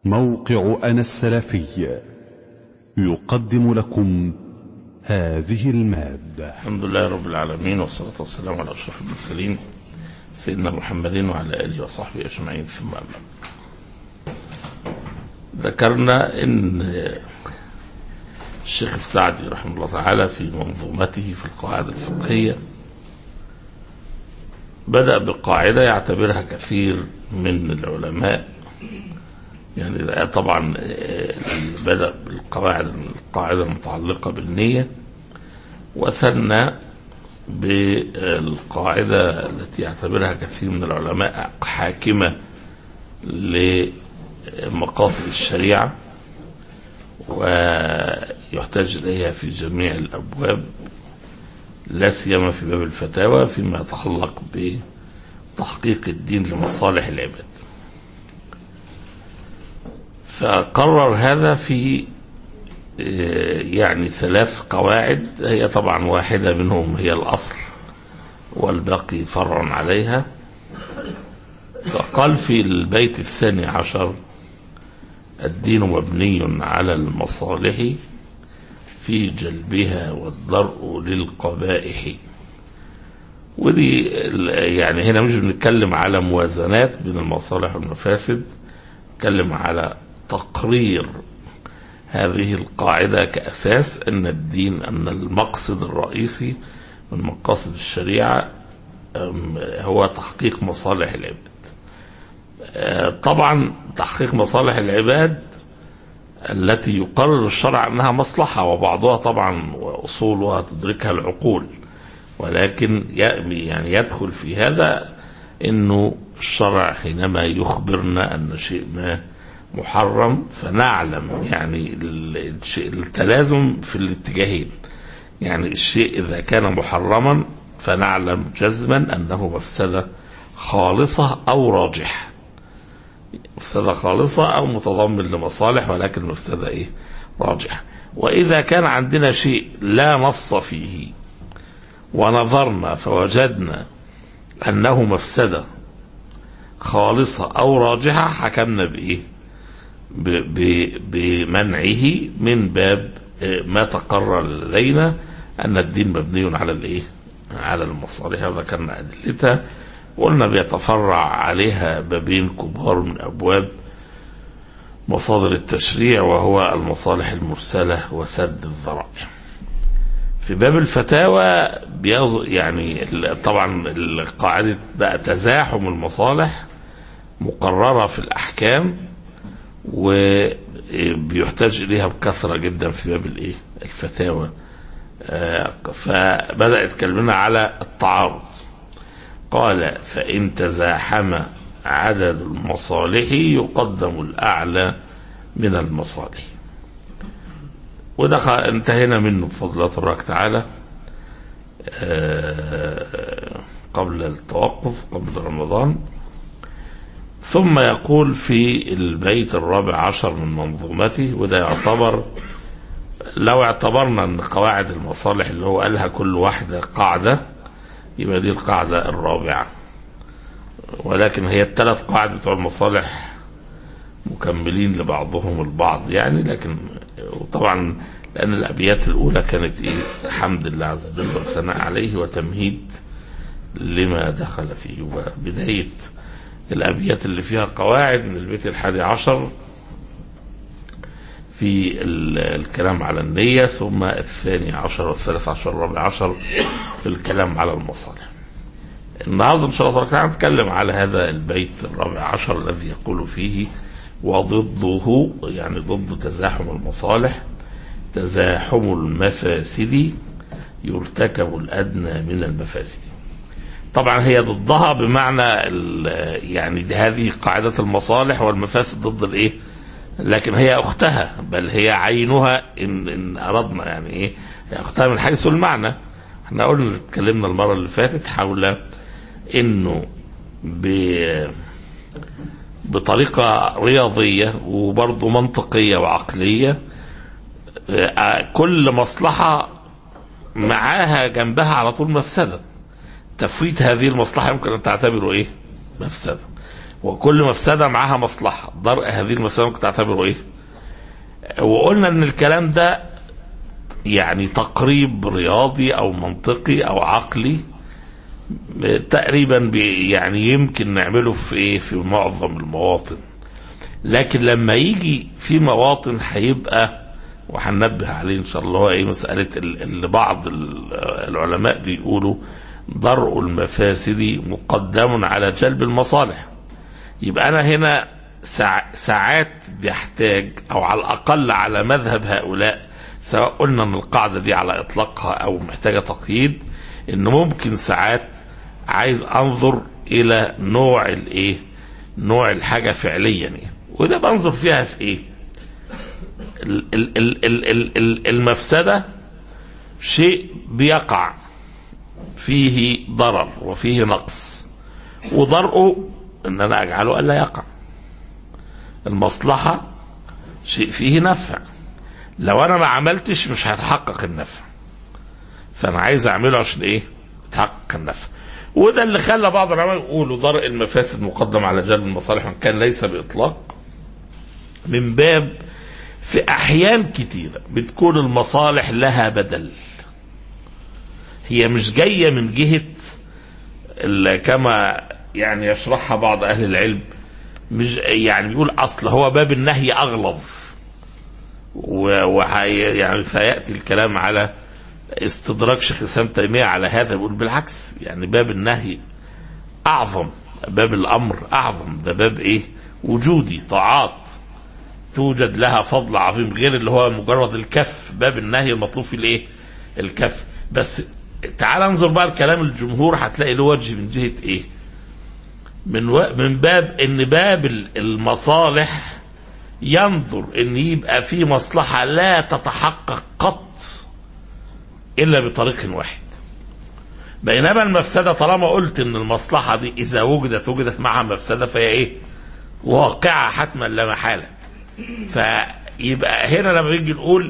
موقع أنا السلفي يقدم لكم هذه المادة الحمد لله رب العالمين والصلاة والسلام على أشرف المرسلين سيدنا محمد وعلى آله وصحبه أجمعين ثم أما ذكرنا أن الشيخ السعدي رحمه الله تعالى في منظومته في القواعد الفقهية بدأ بقاعدة يعتبرها كثير من العلماء يعني طبعا بدأ بالقواعد القاعدة المتعلقة بالنية وثنى بالقاعدة التي يعتبرها كثير من العلماء حاكمة لمقاصد الشريعة ويحتاج إليها في جميع الأبواب لا سيما في باب الفتاوى فيما يتعلق بتحقيق الدين لمصالح العباد فقرر هذا في يعني ثلاث قواعد هي طبعا واحدة منهم هي الأصل والباقي فرع عليها فقال في البيت الثاني عشر الدين مبني على المصالح في جلبها والضرء للقبائح ودي يعني هنا مش بنتكلم على موازنات بين المصالح والمفاسد نتكلم على تقرير هذه القاعدة كأساس أن الدين أن المقصد الرئيسي من مقاصد الشريعة هو تحقيق مصالح العباد طبعا تحقيق مصالح العباد التي يقرر الشرع أنها مصلحة وبعضها طبعا وأصولها تدركها العقول ولكن يعني يدخل في هذا أنه الشرع حينما يخبرنا أن شيء ما محرم فنعلم يعني التلازم في الاتجاهين يعني الشيء إذا كان محرما فنعلم جزما أنه مفسدة خالصة أو راجحة مفسدة خالصة أو متضمن لمصالح ولكن مفسدة إيه راجحة وإذا كان عندنا شيء لا نص فيه ونظرنا فوجدنا أنه مفسدة خالصة أو راجحة حكمنا بإيه بمنعه من باب ما تقرر لدينا أن الدين مبني على الإيه على المصالح وذكرنا أدلتها وقلنا بيتفرع عليها بابين كبار من أبواب مصادر التشريع وهو المصالح المرسلة وسد الذرائع في باب الفتاوى بيظ يعني طبعا القاعدة بقى تزاحم المصالح مقررة في الأحكام وبيحتاج إليها بكثرة جدا في باب الإيه الفتاوى فبدأ يتكلمنا على التعارض قال فإن تزاحم عدد المصالح يقدم الأعلى من المصالح ودخل انتهينا منه بفضل الله تبارك وتعالى قبل التوقف قبل رمضان ثم يقول في البيت الرابع عشر من منظومته وده يعتبر لو اعتبرنا ان قواعد المصالح اللي هو قالها كل واحدة قاعدة يبقى دي القاعدة الرابعة ولكن هي الثلاث قواعد بتوع المصالح مكملين لبعضهم البعض يعني لكن وطبعا لأن الأبيات الأولى كانت إيه الحمد لله عز وجل والثناء عليه وتمهيد لما دخل فيه وبداية الأبيات اللي فيها قواعد من البيت الحادي عشر في الكلام على النية ثم الثاني عشر والثالث عشر والرابع عشر في الكلام على المصالح النهارده ان شاء الله تعالى نتكلم على هذا البيت الرابع عشر الذي يقول فيه وضده يعني ضد تزاحم المصالح تزاحم المفاسد يرتكب الادنى من المفاسد طبعا هي ضدها بمعنى يعني هذه قاعدة المصالح والمفاسد ضد الايه لكن هي اختها بل هي عينها ان, إن اردنا يعني ايه هي اختها من حيث المعنى احنا قلنا اتكلمنا المرة اللي فاتت حول انه ب بطريقة رياضية وبرضه منطقية وعقلية كل مصلحة معاها جنبها على طول مفسدة تفويت هذه المصلحة يمكن أن تعتبره إيه مفسدة وكل مفسدة معاها مصلحة درء هذه المفسدة ممكن تعتبره ايه وقلنا ان الكلام ده يعني تقريب رياضي او منطقي او عقلي تقريبا بي- يعني يمكن نعمله في ايه في معظم المواطن لكن لما يجي في مواطن هيبقى وهننبه عليه ان شاء الله هو ايه مساله ال- اللي بعض ال- العلماء بيقولوا درء المفاسد مقدم على جلب المصالح يبقى انا هنا ساع- ساعات بيحتاج او على الاقل على مذهب هؤلاء سواء قلنا ان القاعده دي على اطلاقها او محتاجه تقييد ان ممكن ساعات عايز انظر الى نوع الايه نوع الحاجه فعليا يعني وده بنظر فيها في ايه ال- ال- ال- ال- ال- ال- المفسده شيء بيقع فيه ضرر وفيه نقص وضرؤه ان انا اجعله الا يقع المصلحه شيء فيه نفع لو انا ما عملتش مش هيتحقق النفع فانا عايز اعمله عشان ايه يتحقق النفع وده اللي خلى بعض العلماء يقولوا درء المفاسد مقدم على جلب المصالح وان كان ليس باطلاق من باب في احيان كتيره بتكون المصالح لها بدل هي مش جايه من جهه ال- كما يعني يشرحها بعض اهل العلم مش يعني بيقول اصل هو باب النهي اغلظ و- وحي يعني سياتي الكلام على استدراك شيخ الاسلام تيميه على هذا بيقول بالعكس يعني باب النهي اعظم باب الامر اعظم ده باب ايه وجودي طاعات توجد لها فضل عظيم غير اللي هو مجرد الكف باب النهي المطلوب في الايه الكف بس تعال انظر بقى الكلام الجمهور هتلاقي له وجه من جهه ايه من و... من باب ان باب ال- المصالح ينظر ان يبقى في مصلحه لا تتحقق قط الا بطريق واحد بينما المفسده طالما قلت ان المصلحه دي اذا وجدت وجدت معها مفسده فهي ايه واقعه حتما لا محاله فيبقى هنا لما يجي نقول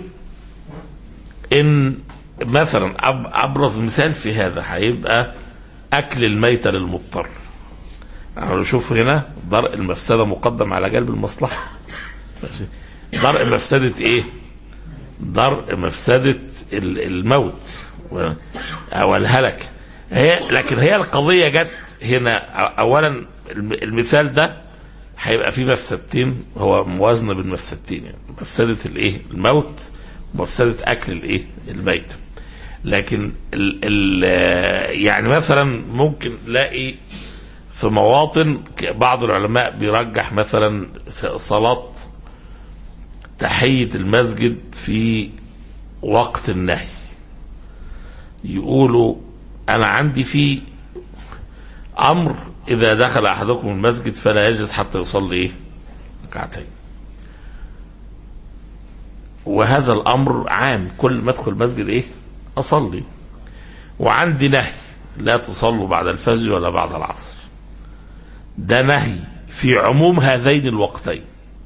ان مثلا أب- ابرز مثال في هذا هيبقى اكل الميتة للمضطر يعني نشوف هنا درء المفسدة مقدم على جلب المصلحة ماشي. درء مفسدة ايه درء مفسدة ال- الموت و- او الهلك هي لكن هي القضية جت هنا أ- اولا الم- المثال ده هيبقى فيه مفسدتين هو موازنة بين مفسدتين يعني مفسدة الايه الموت ومفسدة اكل الايه الميت لكن ال ال يعني مثلا ممكن نلاقي في مواطن ك- بعض العلماء بيرجح مثلا في صلاة تحية المسجد في وقت النهي يقولوا أنا عندي في أمر إذا دخل أحدكم المسجد فلا يجلس حتى يصلي إيه؟ ركعتين وهذا الأمر عام كل ما أدخل المسجد إيه أصلي وعندي نهي لا تصلوا بعد الفجر ولا بعد العصر ده نهي في عموم هذين الوقتين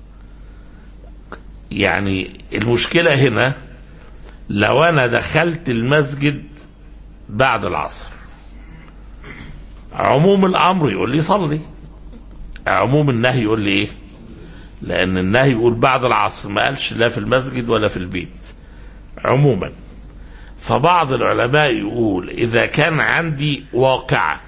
يعني المشكلة هنا لو أنا دخلت المسجد بعد العصر عموم الأمر يقول لي صلي عموم النهي يقول لي إيه لأن النهي يقول بعد العصر ما قالش لا في المسجد ولا في البيت عموما فبعض العلماء يقول إذا كان عندي واقعة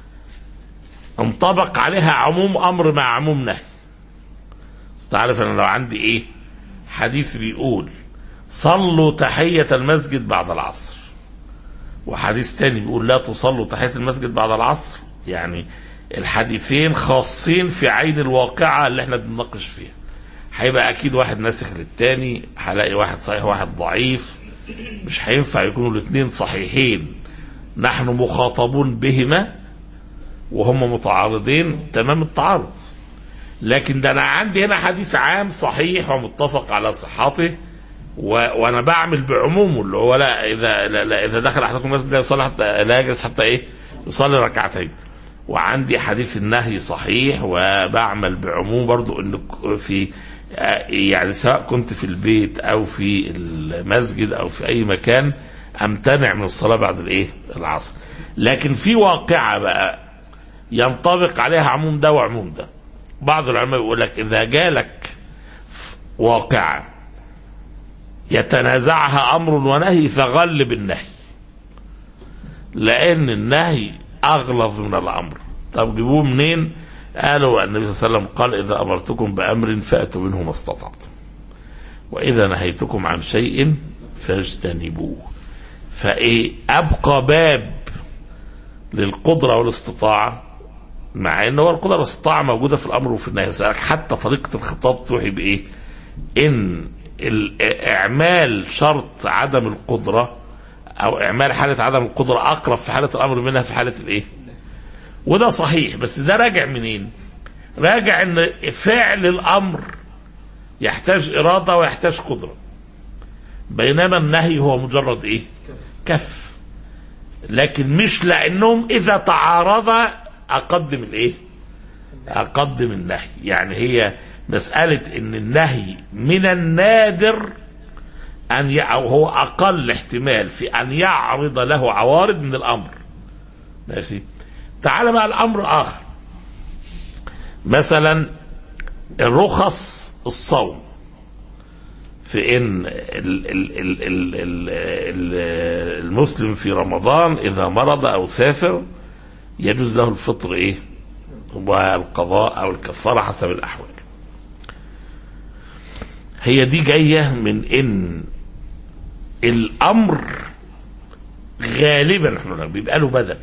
انطبق عليها عموم أمر مع عموم نهي تعرف أنا لو عندي إيه حديث بيقول صلوا تحية المسجد بعد العصر وحديث تاني بيقول لا تصلوا تحية المسجد بعد العصر يعني الحديثين خاصين في عين الواقعة اللي احنا بنناقش فيها هيبقى اكيد واحد ناسخ للتاني هلاقي واحد صحيح واحد ضعيف مش هينفع يكونوا الاثنين صحيحين نحن مخاطبون بهما وهم متعارضين تمام التعارض لكن ده انا عندي هنا حديث عام صحيح ومتفق على صحته و... وانا بعمل بعمومه اللي هو لا اذا لا, لا اذا دخل احدكم المسجد لا يصلي حتى لا يجلس حتى ايه يصلي ركعتين وعندي حديث النهي صحيح وبعمل بعموم برضو ان في يعني سواء كنت في البيت او في المسجد او في اي مكان امتنع من الصلاه بعد الايه العصر لكن في واقعه بقى ينطبق عليها عموم ده وعموم ده بعض العلماء يقول لك اذا جالك واقعه يتنازعها امر ونهي فغلب النهي لان النهي اغلظ من الامر طب جيبوه منين قالوا النبي صلى الله عليه وسلم قال اذا امرتكم بامر فاتوا منه ما استطعتم واذا نهيتكم عن شيء فاجتنبوه فايه ابقى باب للقدره والاستطاعه مع ان هو القدره والاستطاعه موجوده في الامر وفي النهي بس حتى طريقه الخطاب توحي بايه؟ ان ال- اعمال شرط عدم القدره او اعمال حاله عدم القدره اقرب في حاله الامر منها في حاله الايه؟ وده صحيح بس ده راجع منين؟ راجع ان فعل الامر يحتاج اراده ويحتاج قدره بينما النهي هو مجرد ايه؟ كف لكن مش لانهم اذا تعارضا اقدم الايه؟ اقدم النهي يعني هي مساله ان النهي من النادر ان ي... او هو اقل احتمال في ان يعرض له عوارض من الامر ماشي تعال بقى الامر اخر مثلا الرخص الصوم في ان ال ال ال ال ال ال المسلم في رمضان اذا مرض او سافر يجوز له الفطر ايه والقضاء او الكفاره حسب الاحوال هي دي جايه من ان الامر غالبا احنا بيبقى له بدل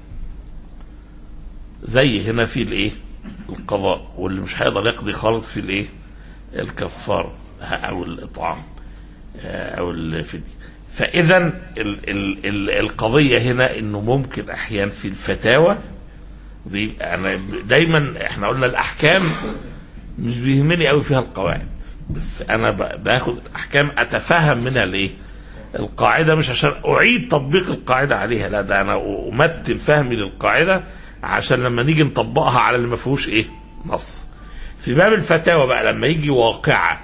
زي هنا في الايه القضاء واللي مش هيقدر يقضي خالص في الايه الكفاره او الاطعام او الفدية فاذا ال ال ال القضيه هنا انه ممكن احيانا في الفتاوى دي انا دايما احنا قلنا الاحكام مش بيهمني قوي فيها القواعد بس انا ب- باخد الاحكام اتفهم منها الايه القاعده مش عشان اعيد تطبيق القاعده عليها لا ده انا امتن فهمي للقاعده عشان لما نيجي نطبقها على اللي ما فيهوش ايه نص في باب الفتاوى بقى لما يجي واقعه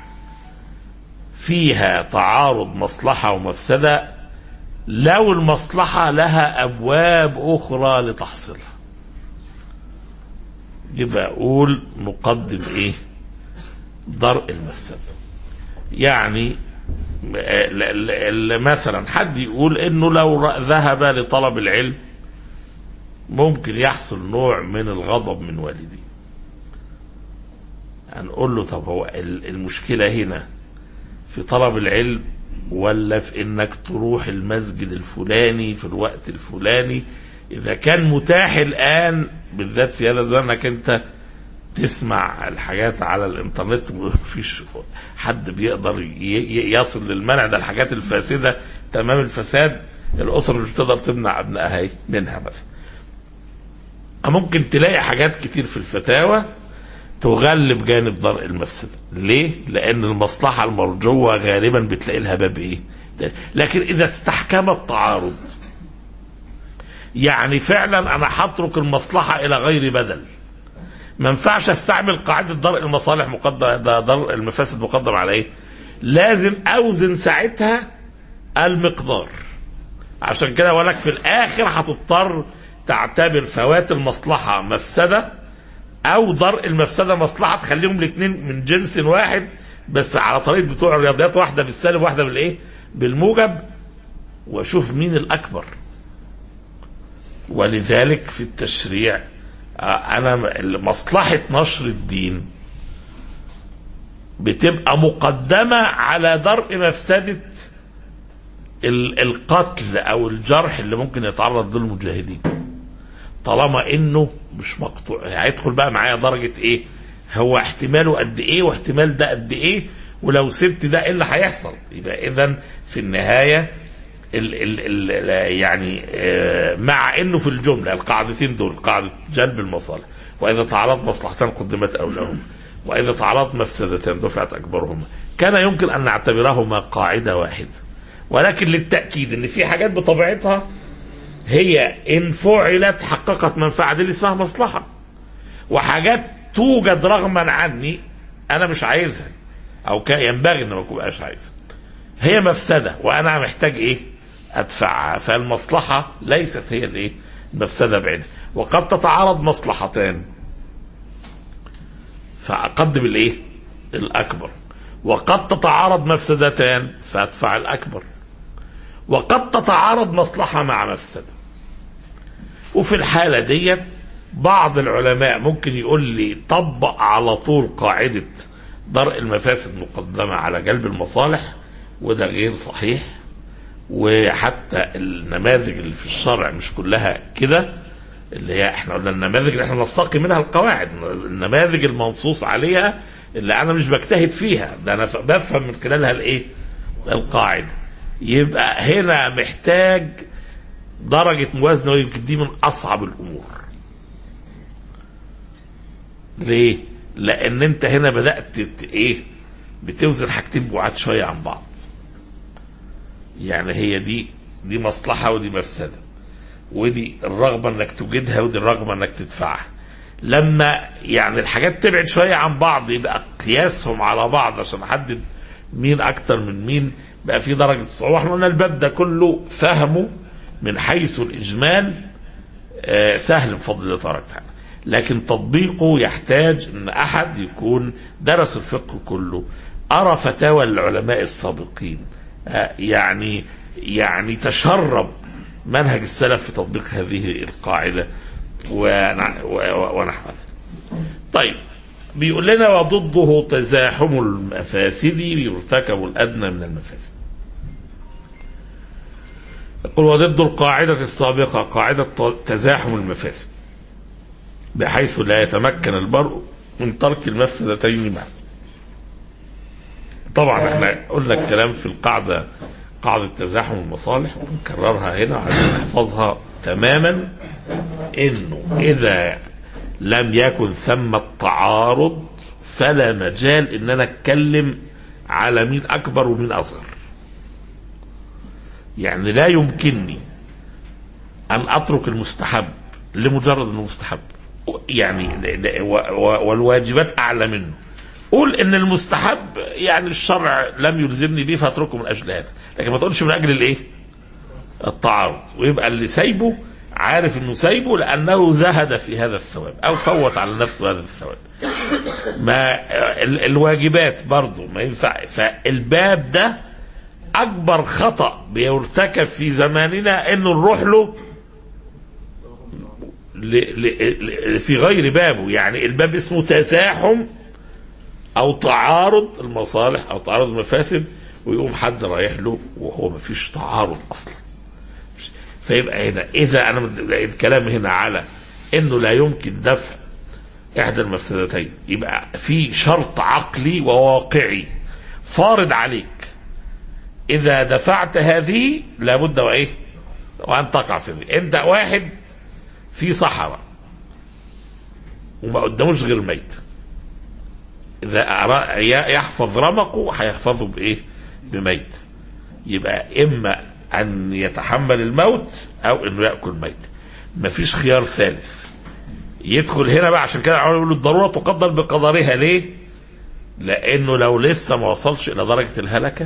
فيها تعارض مصلحه ومفسده لو المصلحه لها ابواب اخرى لتحصيلها يبقى اقول نقدم ايه درء المفسده يعني ال- ال- ال- مثلا حد يقول انه لو ر- ذهب لطلب العلم ممكن يحصل نوع من الغضب من والديه هنقول له طب هو ال- المشكله هنا في طلب العلم ولا في انك تروح المسجد الفلاني في الوقت الفلاني اذا كان متاح الان بالذات في هذا الزمن انك انت تسمع الحاجات على الانترنت مفيش حد بيقدر ي- ي- يصل للمنع ده الحاجات الفاسده تمام الفساد الاسر مش بتقدر تمنع ابنائها إيه منها مثلا ممكن تلاقي حاجات كتير في الفتاوى تغلب جانب درء المفسده ليه لان المصلحه المرجوه غالبا بتلاقي لها باب ايه ده. لكن اذا استحكم التعارض يعني فعلا انا هترك المصلحه الى غير بدل ما ينفعش استعمل قاعده درء المصالح مقدم ده درء المفاسد مقدم على ايه لازم اوزن ساعتها المقدار عشان كده ولك في الاخر هتضطر تعتبر فوات المصلحه مفسده او درء المفسده مصلحه تخليهم الاثنين من جنس واحد بس على طريقه بتوع الرياضيات واحده بالسالب واحده بالايه بالموجب واشوف مين الاكبر ولذلك في التشريع آه، انا م- مصلحه نشر الدين بتبقى مقدمه على درء مفسده ال- القتل او الجرح اللي ممكن يتعرض له المجاهدين طالما انه مش مقطوع هيدخل بقى معايا درجه ايه هو احتماله قد ايه واحتمال ده قد ايه ولو سبت ده ايه اللي هيحصل يبقى اذا في النهايه ال ال ال يعني آه، مع انه في الجمله القاعدتين دول قاعده جلب المصالح واذا تعارض مصلحتان قدمت اولهما واذا تعارض مفسدتان دفعت اكبرهما كان يمكن ان نعتبرهما قاعده واحده ولكن للتاكيد ان في حاجات بطبيعتها هي ان فعلت حققت منفعه دي اللي اسمها مصلحه وحاجات توجد رغما عني انا مش عايزها او كان ينبغي ان ما اكونش عايزها هي مفسده وانا محتاج ايه ادفعها فالمصلحه ليست هي الايه المفسده بعينها وقد تتعارض مصلحتان فاقدم الايه الاكبر وقد تتعارض مفسدتان فادفع الاكبر وقد تتعارض مصلحه مع مفسده وفي الحاله ديت بعض العلماء ممكن يقول لي طبق على طول قاعده درء المفاسد مقدمه على جلب المصالح وده غير صحيح وحتى النماذج اللي في الشرع مش كلها كده اللي هي احنا قلنا النماذج اللي احنا نستقي منها القواعد النماذج المنصوص عليها اللي انا مش بجتهد فيها ده انا بفهم من خلالها الايه القاعده يبقى هنا محتاج درجة موازنة ويمكن دي من أصعب الأمور ليه؟ لأن أنت هنا بدأت ت- إيه؟ بتوزن حاجتين بعاد شوية عن بعض يعني هي دي دي مصلحة ودي مفسدة ودي الرغبة انك توجدها ودي الرغبة انك تدفعها لما يعني الحاجات تبعد شوية عن بعض يبقى قياسهم على بعض عشان احدد مين اكتر من مين بقى في درجة صعوبة احنا قلنا الباب ده كله فهمه من حيث الاجمال آه، سهل بفضل الله تبارك وتعالى لكن تطبيقه يحتاج ان احد يكون درس الفقه كله ارى فتاوى العلماء السابقين آه، يعني يعني تشرب منهج السلف في تطبيق هذه القاعده ونع- و- ونحو ذلك. طيب بيقول لنا وضده تزاحم المفاسد يرتكب الادنى من المفاسد يقول وضد القاعدة السابقة قاعدة تزاحم المفاسد بحيث لا يتمكن المرء من ترك المفسدتين معا طبعا احنا قلنا الكلام في القاعدة قاعدة تزاحم المصالح ونكررها هنا عشان نحفظها تماما انه اذا لم يكن ثم التعارض فلا مجال ان انا اتكلم على مين اكبر ومين اصغر يعني لا يمكنني ان اترك المستحب لمجرد انه مستحب يعني و- و- والواجبات اعلى منه قول ان المستحب يعني الشرع لم يلزمني به فاتركه من اجل هذا لكن ما تقولش من اجل الايه التعارض ويبقى اللي سايبه عارف انه سايبه لانه زهد في هذا الثواب او فوت على نفسه هذا الثواب ما ال- الواجبات برضه ما ينفع فالباب ده اكبر خطا بيرتكب في زماننا انه نروح له ل... ل... ل... في غير بابه يعني الباب اسمه تزاحم او تعارض المصالح او تعارض المفاسد ويقوم حد رايح له وهو ما فيش تعارض اصلا فيبقى هنا اذا انا الكلام هنا على انه لا يمكن دفع احدى المفسدتين يبقى في شرط عقلي وواقعي فارض عليك اذا دفعت هذه لابد وايه وان تقع في ذي انت واحد في صحراء وما قداموش غير ميت اذا أرا- ي- يحفظ رمقه هيحفظه بايه بميت يبقى اما ان يتحمل الموت او انه ياكل ميت مفيش خيار ثالث يدخل هنا بقى عشان كده العلماء يقولوا الضروره تقدر بقدرها ليه؟ لانه لو لسه ما وصلش الى درجه الهلكه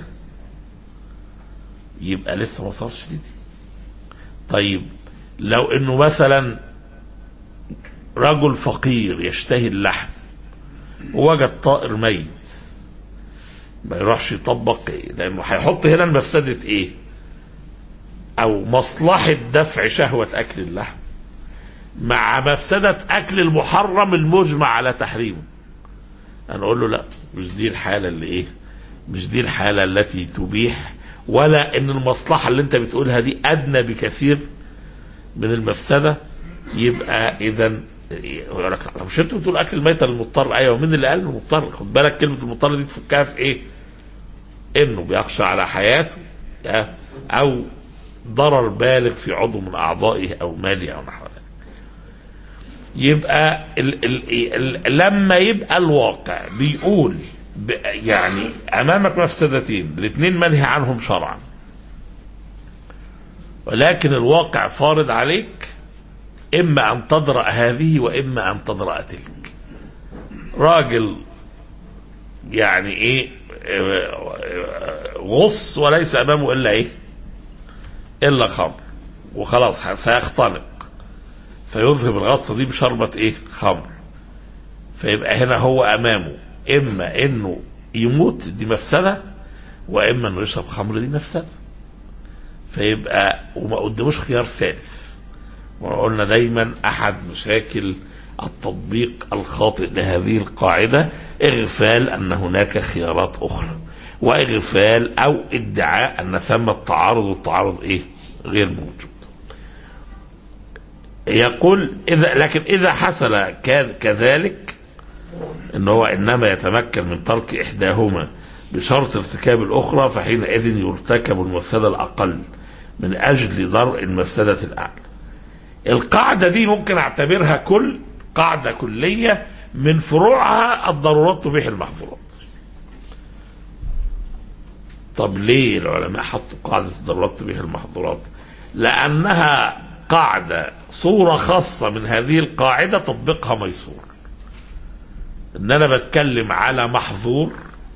يبقى لسه ما وصلش لدي طيب لو انه مثلا رجل فقير يشتهي اللحم ووجد طائر ميت ما يروحش يطبق إيه؟ لانه هيحط هنا مفسده ايه او مصلحه دفع شهوه اكل اللحم مع مفسده اكل المحرم المجمع على تحريمه انا اقول له لا مش دي الحاله اللي ايه مش دي الحاله التي تبيح ولا ان المصلحه اللي انت بتقولها دي ادنى بكثير من المفسده يبقى اذا يقول لك لا، مش انت بتقول اكل الميتة للمضطر ايوه مين اللي قال المضطر خد بالك كلمه المضطر دي تفكها في ايه انه بيخشى على حياته آه، او ضرر بالغ في عضو من اعضائه او ماله او نحو ذلك يبقى ال ال ال لما يبقى الواقع بيقول ب- يعني امامك مفسدتين الاثنين منهي عنهم شرعا ولكن الواقع فارض عليك اما ان تدرا هذه واما ان تدرا تلك راجل يعني ايه آه، غص وليس امامه الا ايه الا خمر وخلاص سيختنق فيذهب الغصه دي بشربة ايه خمر فيبقى هنا هو امامه اما انه يموت دي مفسده واما انه يشرب خمر دي مفسده فيبقى وما قدموش خيار ثالث وقلنا دايما احد مشاكل التطبيق الخاطئ لهذه القاعده اغفال ان هناك خيارات اخرى واغفال او ادعاء ان ثم التعارض والتعارض ايه غير موجود يقول اذا لكن اذا حصل ك- كذلك ان هو انما يتمكن من ترك احداهما بشرط ارتكاب الاخرى فحينئذ يرتكب المفسده الاقل من اجل درء المفسده الاعلى. القاعده دي ممكن اعتبرها كل قاعده كليه من فروعها الضرورات تبيح المحظورات. طب ليه العلماء حطوا قاعده الضرورات تبيح المحظورات؟ لانها قاعده صوره خاصه من هذه القاعده تطبيقها ميسور. ان انا بتكلم على محظور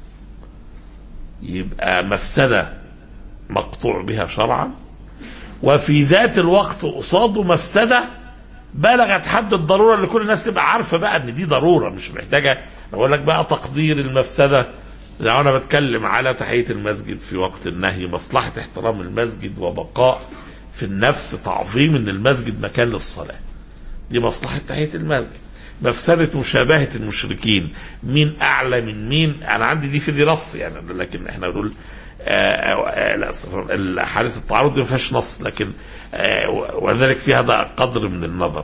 يبقى مفسده مقطوع بها شرعا وفي ذات الوقت قصاده مفسده بلغت حد الضروره اللي كل الناس تبقى عارفه بقى ان دي ضروره مش محتاجه اقول لك بقى تقدير المفسده لو انا بتكلم على تحيه المسجد في وقت النهي مصلحه احترام المسجد وبقاء في النفس تعظيم ان المسجد مكان للصلاه دي مصلحه تحيه المسجد مفسدة مشابهة المشركين مين أعلى من مين أنا عندي دي في دي نص يعني لكن إحنا بنقول آه آه لا استغفر الله، حالة التعارض دي ما فيهاش نص لكن آه ولذلك في هذا قدر من النظر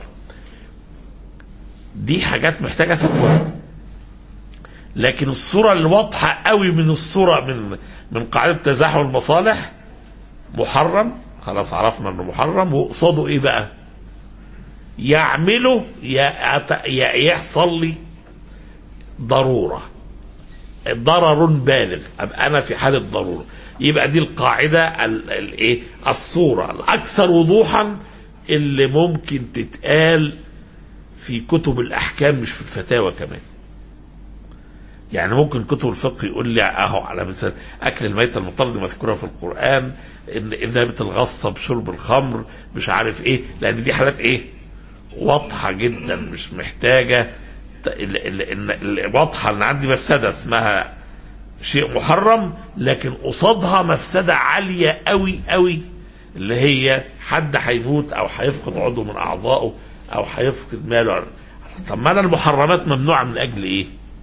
دي حاجات محتاجة فتوى لكن الصورة الواضحة قوي من الصورة من من قاعدة تزاحم المصالح محرم خلاص عرفنا انه محرم وقصاده ايه بقى؟ يعمله يا أت- يا يحصل لي ضروره ضرر بالغ ابقى انا في حاله ضروره يبقى دي القاعده ال- ال- ايه الصوره الاكثر وضوحا اللي ممكن تتقال في كتب الاحكام مش في الفتاوى كمان يعني ممكن كتب الفقه يقول لي اهو على مثال اكل الميتة المطرد مذكوره في القران ان اذابه الغصه بشرب الخمر مش عارف ايه لان دي حالات ايه واضحه جدا مش محتاجه ت- ال- ال- ال- ال- واضحه ان عندي مفسده اسمها شيء محرم لكن قصادها مفسده عاليه قوي قوي اللي هي حد هيموت او هيفقد عضو من اعضائه او هيفقد ماله طب ما انا المحرمات ممنوعه من اجل ايه؟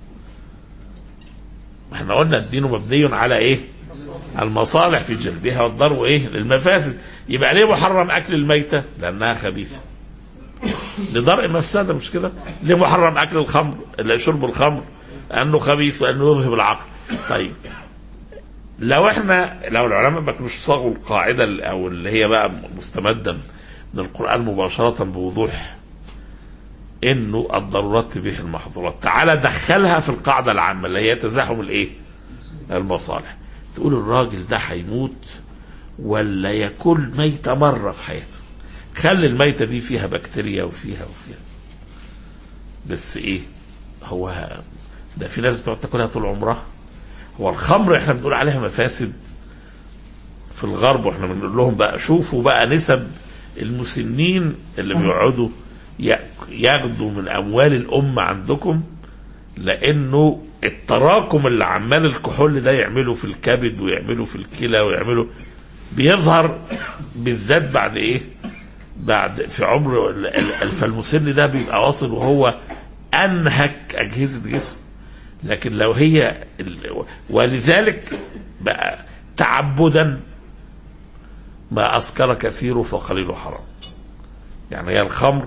ما احنا قلنا الدين مبني على ايه؟ المصالح في جلبها والضر ايه؟ للمفاسد يبقى ليه محرم اكل الميته؟ لانها خبيثه لدرء مفسده مش كده؟ ليه محرم اكل الخمر؟ لا، شرب الخمر لانه خبيث وانه يذهب العقل. طيب لو احنا لو العلماء ما كانوش صاغوا القاعده ال- او اللي هي بقى مستمده من القران مباشره بوضوح انه الضرورات تبيح المحظورات تعالى دخلها في القاعده العامه اللي هي تزاحم الايه المصالح تقول الراجل ده هيموت ولا ياكل ميته مره في حياته خلي الميته دي فيها بكتيريا وفيها وفيها بس ايه هو ده في ناس بتقعد تاكلها طول عمرها هو الخمر احنا بنقول عليها مفاسد في الغرب واحنا بنقول لهم بقى شوفوا بقى نسب المسنين اللي بيقعدوا يا- ياخدوا من اموال الامه عندكم لانه التراكم اللي عمال الكحول ده يعمله في الكبد ويعمله في الكلى ويعمله بيظهر بالذات بعد ايه؟ بعد في عمر ال- ال- الفالمسن ده بيبقى واصل وهو انهك اجهزه جسم لكن لو هي ال- ولذلك بقى تعبدا ما اسكر كثيره فقليله حرام يعني هي الخمر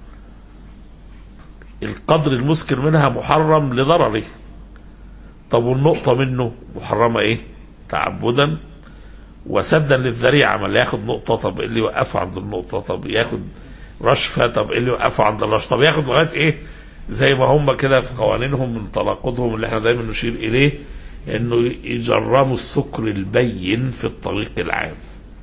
القدر المسكر منها محرم لضرره طب والنقطة منه محرمة ايه تعبدا وسدا للذريعة ما اللي ياخد نقطة طب ايه اللي يوقفه عند النقطة طب ياخد رشفة طب ايه اللي يوقفه عند الرشفة طب ياخد لغاية ايه زي ما هم كده في قوانينهم من تناقضهم اللي احنا دايما نشير اليه انه يجرموا السكر البين في الطريق العام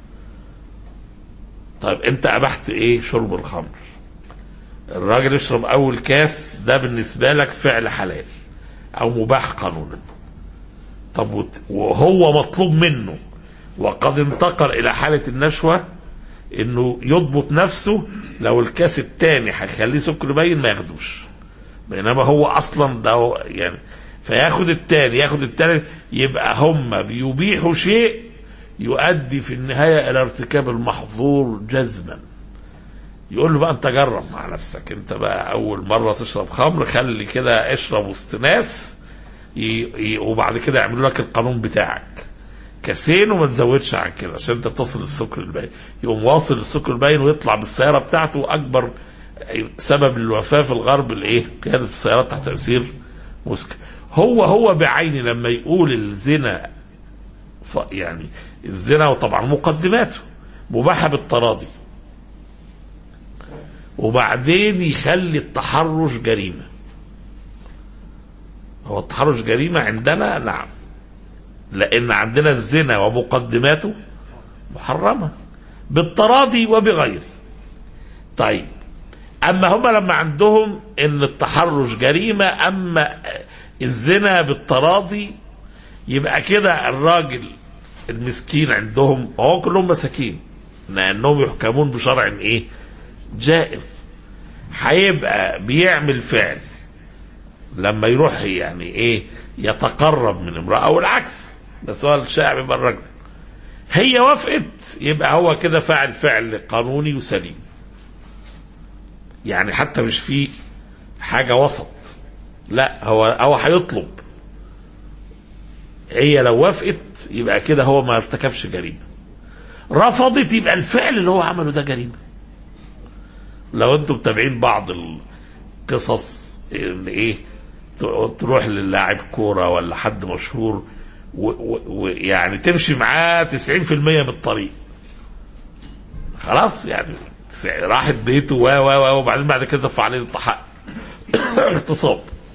طيب انت ابحت ايه شرب الخمر الراجل يشرب اول كاس ده بالنسبه لك فعل حلال او مباح قانونا طب وت- وهو مطلوب منه وقد انتقل الى حاله النشوه انه يضبط نفسه لو الكاس الثاني هيخليه سكر باين ما ياخدوش بينما هو اصلا ده هو يعني فياخد التاني ياخد التاني يبقى هم بيبيحوا شيء يؤدي في النهايه الى ارتكاب المحظور جزما يقول له بقى انت جرب مع نفسك انت بقى اول مره تشرب خمر خلي كده اشرب وسط ناس ي... ي... وبعد كده يعملوا لك القانون بتاعك كاسين وما تزودش عن كده عشان انت تصل السكر الباين يقوم واصل السكر الباين ويطلع بالسياره بتاعته اكبر سبب الوفاه في الغرب الايه؟ قياده السيارات تحت تاثير مسكر هو هو بعينه لما يقول الزنا ف يعني الزنا وطبعا مقدماته مباحه بالتراضي وبعدين يخلي التحرش جريمه هو التحرش جريمه عندنا نعم لان عندنا الزنا ومقدماته محرمه بالتراضي وبغيره طيب اما هم لما عندهم ان التحرش جريمه اما الزنا بالتراضي يبقى كده الراجل المسكين عندهم هو كلهم مساكين لانهم يحكمون بشرع ايه جائر هيبقى بيعمل فعل لما يروح يعني ايه يتقرب من امرأة او العكس بس هو الشائع بيبقى الرجل هي وافقت يبقى هو كده فاعل فعل قانوني وسليم يعني حتى مش في حاجة وسط لا هو هو هيطلب هي لو وافقت يبقى كده هو ما ارتكبش جريمة رفضت يبقى الفعل اللي هو عمله ده جريمة لو انتم متابعين بعض القصص ان ايه تروح للاعب كوره ولا حد مشهور ويعني تمشي معاه 90% من الطريق خلاص يعني راحت بيته و و وبعدين بعد كده دفع عليه الحق اغتصاب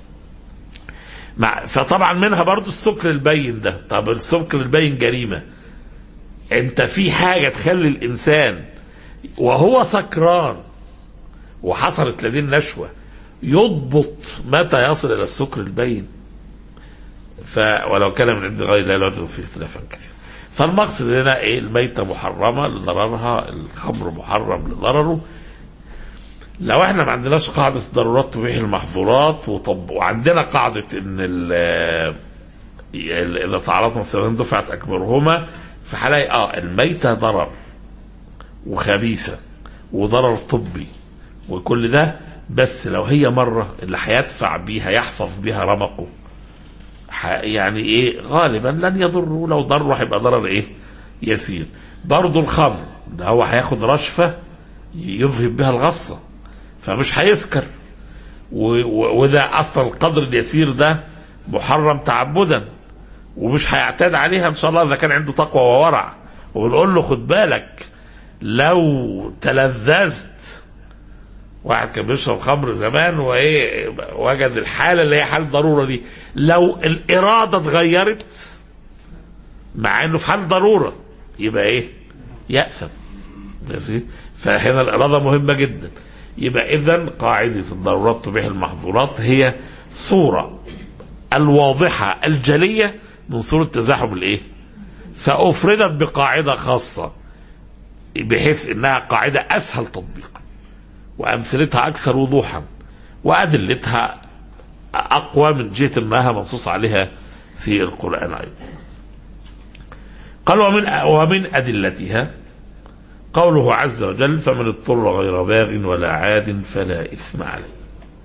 مع فطبعا منها برضو السكر البين ده طب السكر البين جريمه انت في حاجه تخلي الانسان وهو سكران وحصلت لديه النشوة يضبط متى يصل إلى السكر البين ف ولو كان من عند غير لا يوجد فيه اختلافا كثيرا فالمقصد هنا ايه الميتة محرمة لضررها الخمر محرم لضرره لو احنا ما عندناش قاعدة الضرورات تبيح المحظورات وطب وعندنا قاعدة ان اذا تعرضنا مفسدين دفعت اكبرهما فحلاقي اه الميتة ضرر وخبيثة وضرر طبي وكل ده بس لو هي مرة اللي هيدفع بيها يحفظ بيها رمقه يعني ايه غالبا لن يضره لو ضره هيبقى ضرر ايه يسير برضه الخمر ده هو هياخد رشفة يذهب بها الغصة فمش هيسكر وده اصلا القدر اليسير ده محرم تعبدا ومش هيعتاد عليها ان شاء الله اذا كان عنده تقوى وورع وبنقول له خد بالك لو تلذذت واحد كان بيشرب خمر زمان وايه وجد الحاله اللي هي حاله ضروره دي لو الاراده اتغيرت مع انه في حال ضروره يبقى ايه؟ ياثم ماشي فهنا الاراده مهمه جدا يبقى اذا قاعده الضرورات تبيح المحظورات هي صوره الواضحه الجليه من صوره تزاحم الايه؟ فافردت بقاعده خاصه بحيث انها قاعده اسهل تطبيقا وامثلتها اكثر وضوحا وادلتها اقوى من جهه انها منصوص عليها في القران ايضا. قال ومن ومن ادلتها قوله عز وجل فمن اضطر غير باغ ولا عاد فلا اثم عليه.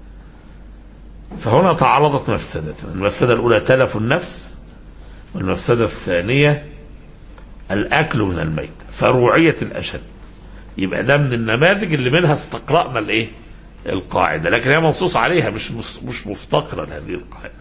فهنا تعارضت مفسدتان، المفسده الاولى تلف النفس والمفسده الثانيه الاكل من الميت فروعيه الاشد. يبقى ده من النماذج اللي منها استقرأنا الايه؟ القاعده، لكن هي منصوص عليها مش مش مفتقره لهذه القاعده.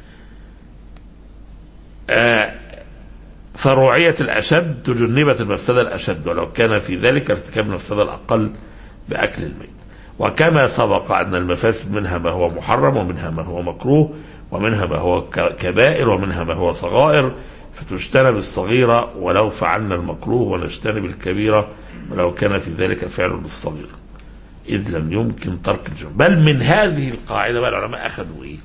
آه فروعيه الاشد تجنبت المفسده الاشد ولو كان في ذلك ارتكاب المفسده الاقل باكل الميت. وكما سبق ان المفاسد منها ما هو محرم ومنها ما هو مكروه ومنها ما هو كبائر ومنها ما هو صغائر فتجتنب الصغيره ولو فعلنا المكروه ونجتنب الكبيره ولو كان في ذلك فعل للصغير إذ لم يمكن ترك الجنب بل من هذه القاعدة بقى العلماء أخذوا إيه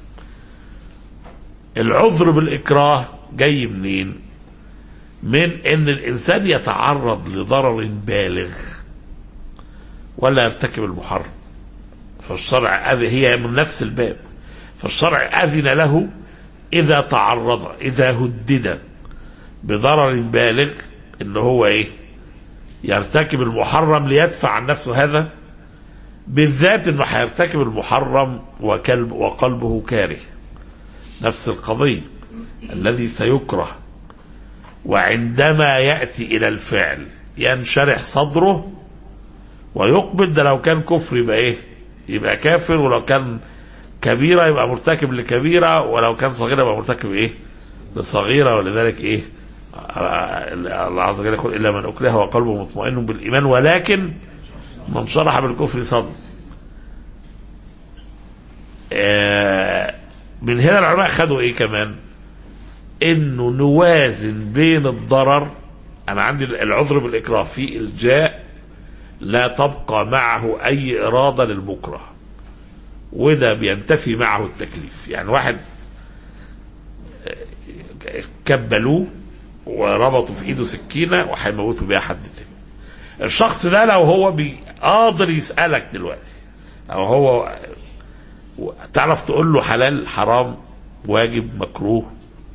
العذر بالإكراه جاي منين من أن الإنسان يتعرض لضرر بالغ ولا يرتكب المحرم فالشرع هذه هي من نفس الباب فالشرع أذن له إذا تعرض إذا هدد بضرر بالغ إن هو إيه يرتكب المحرم ليدفع عن نفسه هذا بالذات انه هيرتكب المحرم وكلب وقلبه كاره نفس القضية الذي سيكره وعندما يأتي إلى الفعل ينشرح صدره ويقبل ده لو كان كفر يبقى إيه يبقى كافر ولو كان كبيرة يبقى مرتكب لكبيرة ولو كان صغيرة يبقى مرتكب إيه لصغيرة ولذلك إيه الله عز وجل يقول إلا من أكره وقلبه مطمئن بالإيمان ولكن من شرح بالكفر صدر آه من هنا العلماء خدوا ايه كمان انه نوازن بين الضرر انا عندي العذر بالاكراه في الجاء لا تبقى معه اي اراده للمكره وده بينتفي معه التكليف يعني واحد كبلوه وربطوا في ايده سكينه وهيموتوا بيها حد تاني الشخص ده لو هو بي- قادر يسالك دلوقتي او هو تعرف تقول له حلال حرام واجب مكروه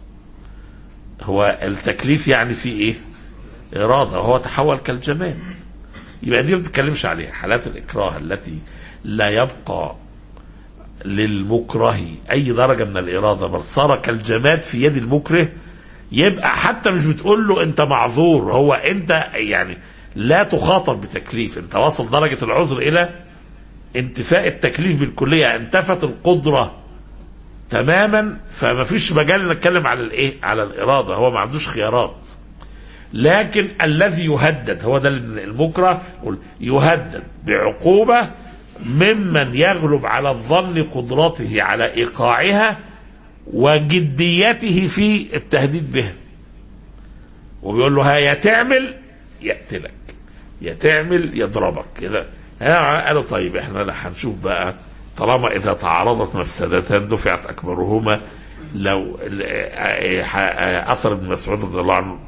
هو التكليف يعني فيه ايه اراده هو تحول كالجماد يبقى دي ما بتتكلمش عليها حالات الاكراه التي لا يبقى للمكره اي درجه من الاراده بل صار كالجماد في يد المكره يبقى حتى مش بتقول له انت معذور هو انت يعني لا تخاطب بتكليف انت وصل درجه العذر الى انتفاء التكليف بالكليه انتفت القدره تماما فما فيش مجال نتكلم على الايه على الاراده هو ما عندوش خيارات لكن الذي يهدد هو ده اللي المكره يقول يهدد بعقوبه ممن يغلب على الظن قدرته على ايقاعها وجديته في التهديد بها وبيقول له ها يا تعمل يقتلك يا تعمل يضربك كده ها قالوا طيب احنا لا هنشوف بقى طالما اذا تعارضت مفسدتان دفعت اكبرهما لو اثر ابن مسعود رضي الله عنه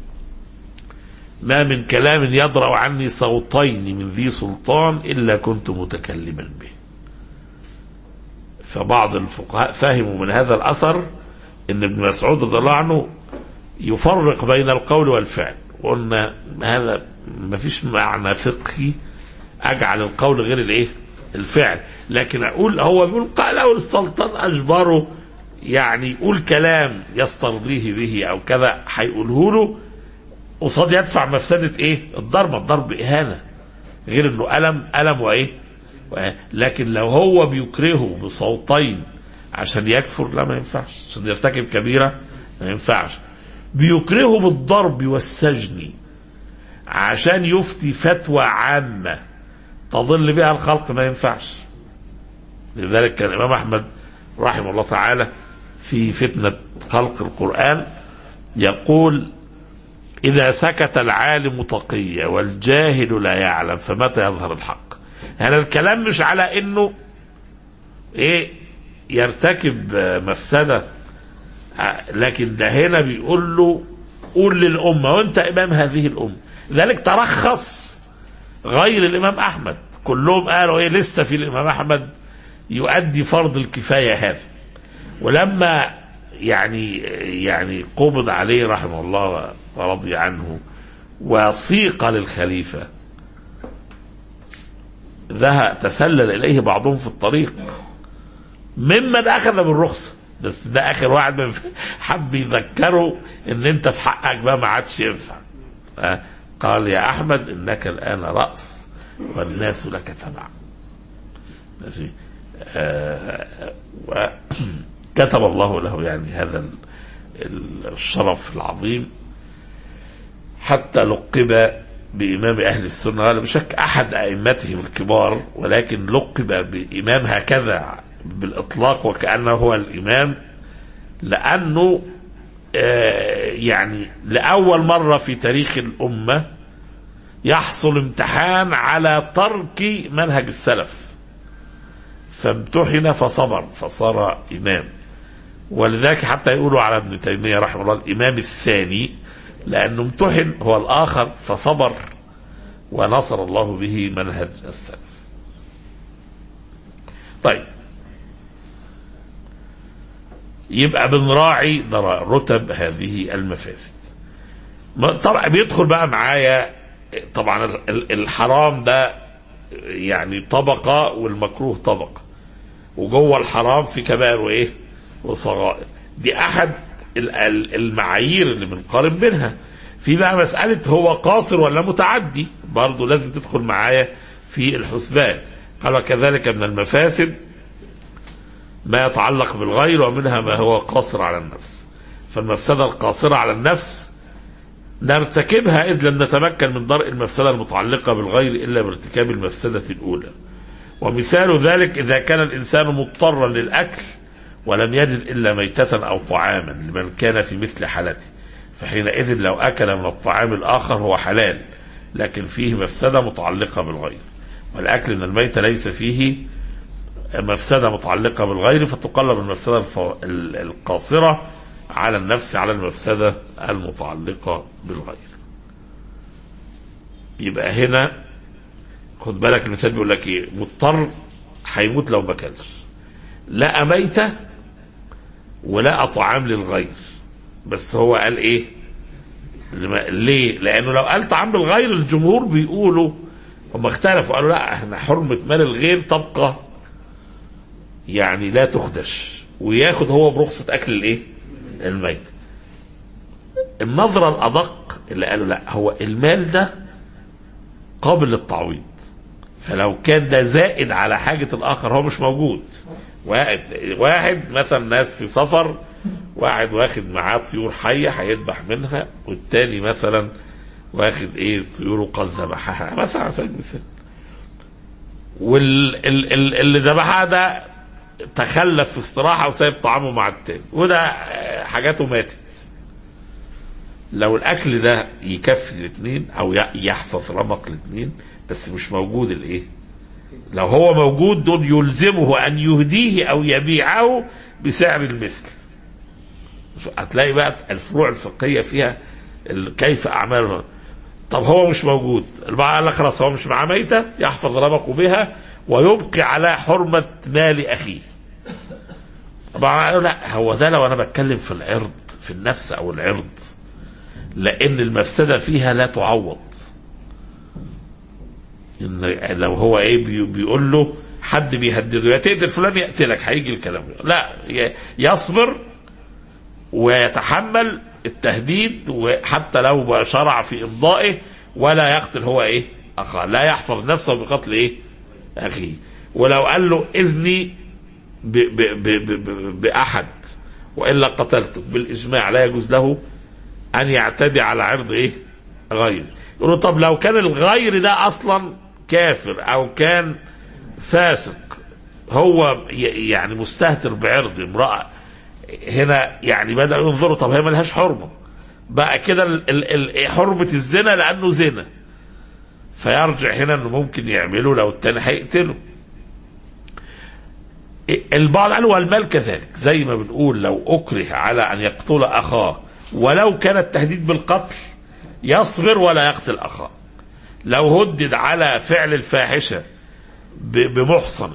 ما من كلام يضرأ عني صوتين من ذي سلطان إلا كنت متكلما به فبعض الفقهاء فهموا من هذا الأثر أن ابن مسعود رضي الله عنه يفرق بين القول والفعل وقلنا هذا ما فيش معنى فقهي أجعل القول غير الإيه الفعل لكن أقول هو بيقول قال أو السلطان أجبره يعني يقول كلام يسترضيه به أو كذا هيقوله له قصاد يدفع مفسدة ايه الضرب الضرب اهانة غير انه ألم ألم وايه وإيه؟ لكن لو هو بيكرهه بصوتين عشان يكفر لا ما ينفعش عشان يرتكب كبيرة ما ينفعش بيكرهه بالضرب والسجن عشان يفتي فتوى عامة تضل بها الخلق ما ينفعش لذلك كان الإمام أحمد رحمه الله تعالى في فتنة خلق القرآن يقول إذا سكت العالم تقيا والجاهل لا يعلم فمتى يظهر الحق هذا الكلام مش على انه ايه يرتكب مفسدة لكن ده هنا بيقول له قول للأمة وانت إمام هذه الأمة ذلك ترخص غير الإمام أحمد كلهم قالوا ايه لسه في الإمام أحمد يؤدي فرض الكفاية هذا ولما يعني يعني قبض عليه رحمه الله ورضي عنه وسيق للخليفة ذهب تسلل إليه بعضهم في الطريق ممن أخذ بالرخصة بس ده آخر واحد من حب يذكره إن أنت في حقك بقى ما عادش ينفع قال يا أحمد إنك الآن رأس والناس لك تبع ماشي آه وكتب الله له يعني هذا الشرف العظيم حتى لقب بإمام أهل السنة ولا بشك أحد أئمتهم الكبار ولكن لقب بإمام هكذا بالإطلاق وكأنه هو الإمام لأنه يعني لأول مرة في تاريخ الأمة يحصل امتحان على ترك منهج السلف فامتحن فصبر فصار إمام ولذلك حتى يقولوا على ابن تيمية رحمه الله الإمام الثاني لأنه امتحن هو الآخر فصبر ونصر الله به منهج السلف طيب يبقى بنراعي در- رتب هذه المفاسد ما- طبعا بيدخل بقى معايا طبعا ال- ال- الحرام ده يعني طبقة والمكروه طبقة وجوه الحرام في كبائر وايه وصغائر دي احد ال- ال- المعايير اللي بنقارن بينها في بقى مسألة هو قاصر ولا متعدي برضه لازم تدخل معايا في الحسبان قال وكذلك من المفاسد ما يتعلق بالغير ومنها ما هو قاصر على النفس فالمفسدة القاصرة على النفس نرتكبها إذ لم نتمكن من درء المفسدة المتعلقة بالغير إلا بارتكاب المفسدة الأولى ومثال ذلك إذا كان الإنسان مضطرا للأكل ولم يجد إلا ميتة أو طعاما لمن كان في مثل حالته فحينئذ لو أكل من الطعام الآخر هو حلال لكن فيه مفسدة متعلقة بالغير والأكل من الميتة ليس فيه مفسدة متعلقة بالغير فتقلب المفسدة الف- ال- القاصرة على النفس على المفسدة المتعلقة بالغير يبقى هنا خد بالك المثال بيقول لك ايه مضطر هيموت لو ما كلش لقى ميتة ولقى طعام للغير بس هو قال ايه لما- ليه لانه لو قال طعام للغير الجمهور بيقولوا هم اختلفوا قالوا لا احنا حرمة مال الغير تبقى يعني لا تخدش وياخد هو برخصة اكل الايه الميت النظرة الادق اللي قالوا لا هو المال ده قابل للتعويض فلو كان ده زائد على حاجة الآخر هو مش موجود واحد, واحد مثلا ناس في سفر واحد واخد معاه طيور حية هيذبح منها والتاني مثلا واخد ايه طيور قد ذبحها مثلا على سبيل المثال واللي ذبحها ده تخلف في استراحة وسايب طعامه مع التاني وده آه، حاجاته ماتت لو الاكل ده يكفي الاثنين او ي- يحفظ رمق الاثنين بس مش موجود الايه لو هو موجود دول يلزمه ان يهديه او يبيعه بسعر المثل هتلاقي بقى الفروع الفقهيه فيها ال- كيف اعمالها طب هو مش موجود البعض قال لك خلاص هو مش معاه ميته يحفظ رمقه بها ويبقي على حرمه مال اخيه طبعا قالوا لا هو ده لو انا بتكلم في العرض في النفس او العرض لان المفسده فيها لا تعوض ان لو هو ايه بي- بيقول له حد بيهدده يا تقتل فلان يقتلك هيجي الكلام ده. لا ي- يصبر ويتحمل التهديد وحتى لو شرع في امضائه ولا يقتل هو ايه اخاه لا يحفظ نفسه بقتل ايه اخيه ولو قال له اذني ب ب ب ب ب باحد والا قتلتك بالاجماع لا يجوز له ان يعتدي على عرض ايه غيره يقولوا طب لو كان الغير ده اصلا كافر او كان فاسق هو ي- يعني مستهتر بعرض امرأة هنا يعني بدأوا ينظروا طب هي ملهاش حرمة بقى كده ال- ال- ال- حرمة الزنا لأنه زنا فيرجع هنا انه ممكن يعمله لو التاني هيقتله البعض قال والمال كذلك زي ما بنقول لو أكره على أن يقتل أخاه ولو كان التهديد بالقتل يصبر ولا يقتل أخاه لو هدد على فعل الفاحشة ب- بمحصن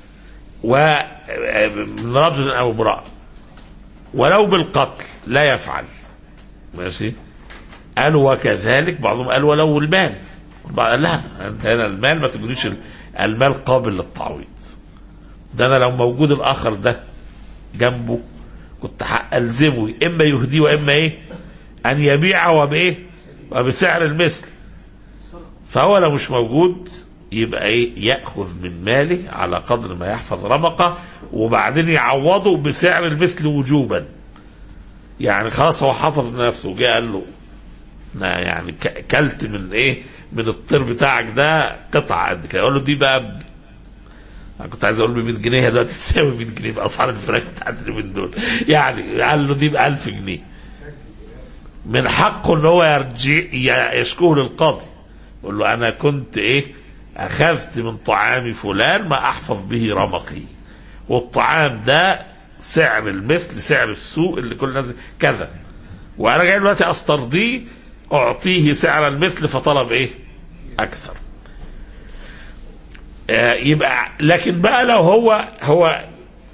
ومن رجل أو امرأة ولو بالقتل لا يفعل ماشي قالوا وكذلك بعضهم قال ولو المال البعض قال لا انت هنا المال ما تقوليش ال- المال قابل للتعويض ده انا لو موجود الاخر ده جنبه كنت الزمه اما يهديه واما ايه ان يبيعه وبايه وبسعر المثل فهو لو مش موجود يبقى ايه ياخذ من ماله على قدر ما يحفظ رمقه وبعدين يعوضه بسعر المثل وجوبا يعني خلاص هو حفظ نفسه جه قال له انا يعني ك- كلت من ايه من الطير بتاعك ده قطعه قد كده اقول له دي بقى ب- انا كنت عايز اقول ب 100 جنيه هي دلوقتي تساوي 100 جنيه باسعار الفراخ بتاعت اليومين دول يعني قال له دي ب 1000 جنيه من حقه ان هو يرجع ي- يشكوه للقاضي يقول له انا كنت ايه اخذت من طعام فلان ما احفظ به رمقي والطعام ده سعر المثل سعر السوق اللي كل الناس كذا وانا جاي دلوقتي استرضيه اعطيه سعر المثل فطلب ايه اكثر آه، يبقى لكن بقى لو هو هو